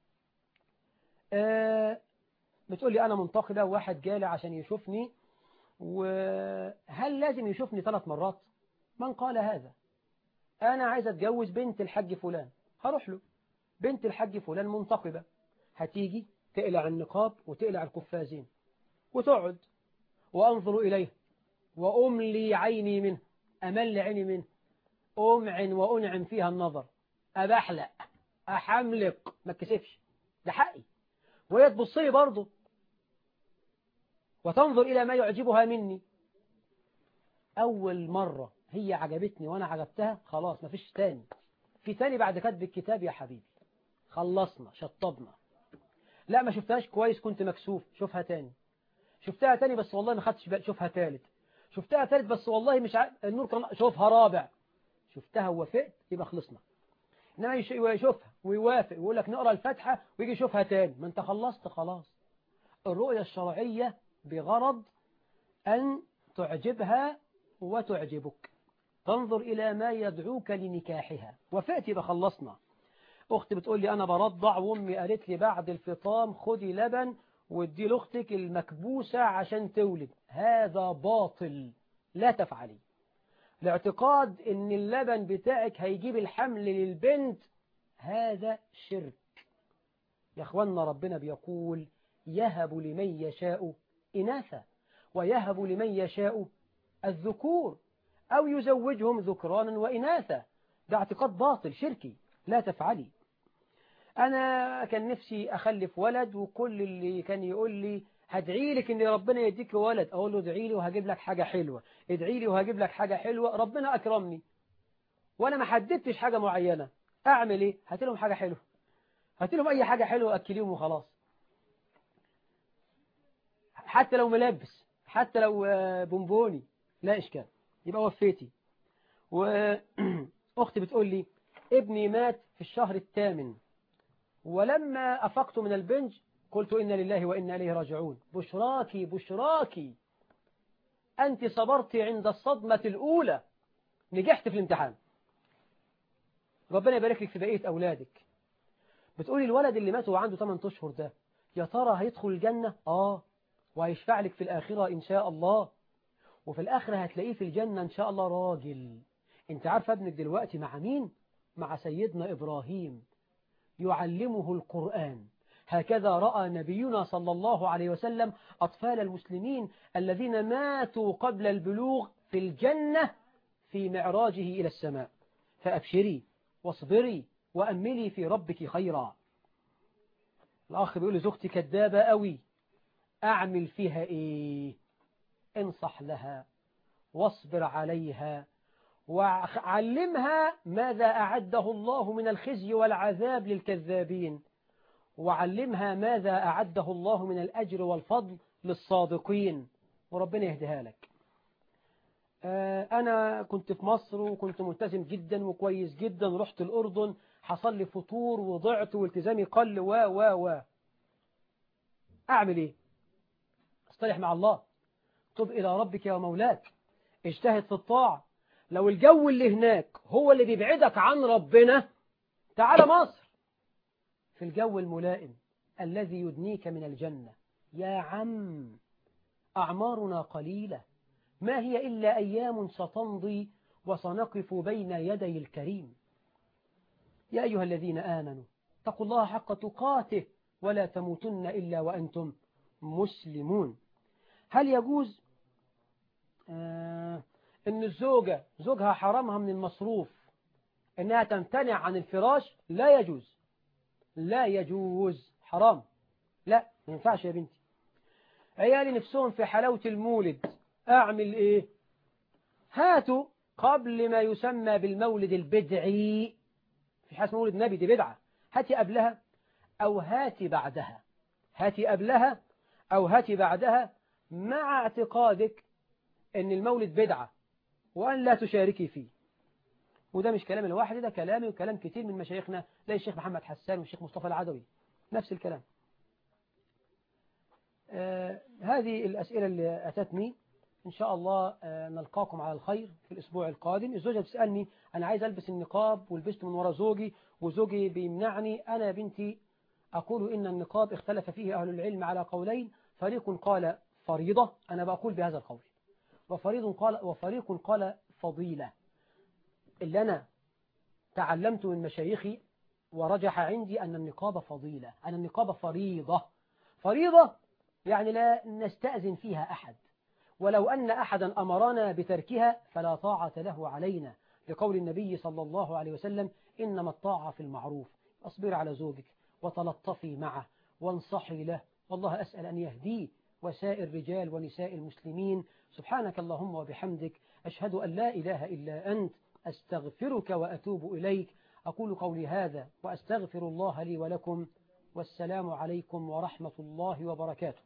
أه بتقول لي أنا منتقدة واحد جالي عشان يشوفني وهل لازم يشوفني ثلاث مرات من قال هذا أنا عايز أتجوز بنت الحج فلان هروح له بنت الحج فلان منتقبة هتيجي تقلع النقاب وتقلع القفازين وتقعد وأنظر إليه وأملي عيني منه أمل عيني منه أمعن وأنعم فيها النظر أبحلق أحملق ما اتكسفش ده حقي وهي تبص لي برضه وتنظر إلى ما يعجبها مني أول مرة هي عجبتني وأنا عجبتها خلاص مفيش تاني في تاني بعد كتب الكتاب يا حبيبي خلصنا شطبنا لا ما شفتهاش كويس كنت مكسوف شوفها تاني شفتها تاني بس والله ما خدتش بالي شوفها تالت شفتها تالت بس والله مش ع... النور كان شوفها رابع شفتها ووافقت يبقى خلصنا انما يشوفها ويوافق ويقول لك نقرا الفاتحه ويجي يشوفها تاني ما انت خلصت خلاص الرؤيه الشرعيه بغرض ان تعجبها وتعجبك تنظر الى ما يدعوك لنكاحها وافقت يبقى خلصنا اختي بتقول لي انا برضع وامي قالت لي بعد الفطام خدي لبن وادي لاختك المكبوسة عشان تولد هذا باطل لا تفعلي الاعتقاد ان اللبن بتاعك هيجيب الحمل للبنت هذا شرك يا اخوانا ربنا بيقول يهب لمن يشاء إناثا ويهب لمن يشاء الذكور أو يزوجهم ذكرانا وإناثا ده اعتقاد باطل شركي لا تفعلي أنا كان نفسي أخلف ولد وكل اللي كان يقول لي هدعي لك ان ربنا يديك ولد اقول له ادعي لي وهجيب لك حاجة حلوة ادعي لي وهجيب لك حاجة حلوة ربنا اكرمني وانا ما حددتش حاجة معينة اعمل ايه هات لهم حاجة حلوة هات لهم اي حاجة حلوة اكليهم وخلاص حتى لو ملبس حتى لو بونبوني لا اشكال يبقى وفيتي واختي بتقول لي ابني مات في الشهر الثامن ولما افقت من البنج قلت إن لله وإنا إليه راجعون بشراكي بشراكي أنت صبرت عند الصدمة الأولى نجحت في الامتحان ربنا يبارك لك في بقية أولادك بتقولي الولد اللي مات وعنده 8 أشهر ده يا ترى هيدخل الجنة آه وهيشفع لك في الآخرة إن شاء الله وفي الآخرة هتلاقيه في الجنة إن شاء الله راجل انت عارفه ابنك دلوقتي مع مين مع سيدنا إبراهيم يعلمه القرآن هكذا رأى نبينا صلى الله عليه وسلم أطفال المسلمين الذين ماتوا قبل البلوغ في الجنة في معراجه إلى السماء فأبشري واصبري وأملي في ربك خيرا الأخ بيقول لزوجتي كدابة قوي أعمل فيها إيه انصح لها واصبر عليها وعلمها ماذا أعده الله من الخزي والعذاب للكذابين وعلمها ماذا أعده الله من الأجر والفضل للصادقين وربنا يهديها لك أنا كنت في مصر وكنت ملتزم جدا وكويس جدا رحت الأردن حصل لي فطور وضعت والتزامي قل و و و أعمل إيه اصطلح مع الله تب إلى ربك يا مولاك اجتهد في الطاعة لو الجو اللي هناك هو اللي بيبعدك عن ربنا تعال مصر في الجو الملائم الذي يدنيك من الجنة يا عم أعمارنا قليلة ما هي إلا أيام ستمضي وسنقف بين يدي الكريم يا أيها الذين آمنوا اتقوا الله حق تقاته ولا تموتن إلا وأنتم مسلمون هل يجوز آه ان الزوجة زوجها حرمها من المصروف انها تمتنع عن الفراش لا يجوز لا يجوز حرام لا ما ينفعش يا بنتي عيالي نفسهم في حلاوة المولد اعمل ايه هاتوا قبل ما يسمى بالمولد البدعي في حاجة مولد نبي دي بدعة هاتي قبلها او هاتي بعدها هاتي قبلها او هاتي بعدها مع اعتقادك ان المولد بدعة وأن لا تشاركي فيه وده مش كلام الواحد ده كلامي وكلام كتير من مشايخنا زي الشيخ محمد حسان والشيخ مصطفى العدوي نفس الكلام آه هذه الأسئلة اللي أتتني إن شاء الله آه نلقاكم على الخير في الأسبوع القادم الزوجة بتسألني أنا عايز ألبس النقاب ولبست من وراء زوجي وزوجي بيمنعني أنا بنتي أقول إن النقاب اختلف فيه أهل العلم على قولين فريق قال فريضة أنا بقول بهذا القول وفريق قال وفريق قال فضيلة اللي أنا تعلمت من مشايخي ورجح عندي أن النقاب فضيلة أن النقاب فريضة فريضة يعني لا نستأذن فيها أحد ولو أن أحدا أمرنا بتركها فلا طاعة له علينا لقول النبي صلى الله عليه وسلم إنما الطاعة في المعروف أصبر على زوجك وتلطفي معه وانصحي له والله أسأل أن يهديه وسائر رجال ونساء المسلمين سبحانك اللهم وبحمدك أشهد أن لا إله إلا أنت أستغفرك وأتوب إليك أقول قولي هذا وأستغفر الله لي ولكم والسلام عليكم ورحمة الله وبركاته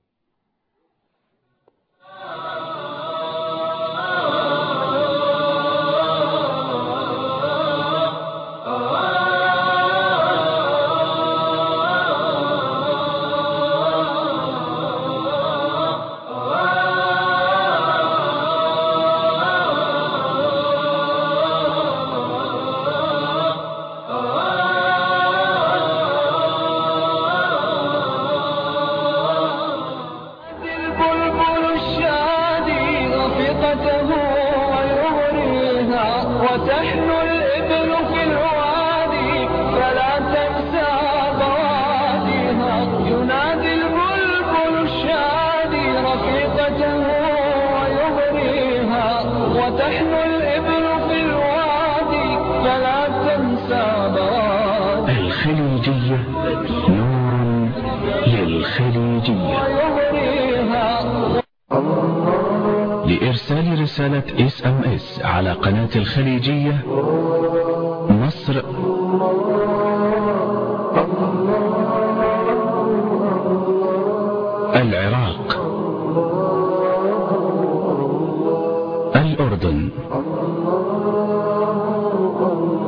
الخليجية نور للخليجية لإرسال رسالة اس ام اس على قناة الخليجية مصر العراق الأردن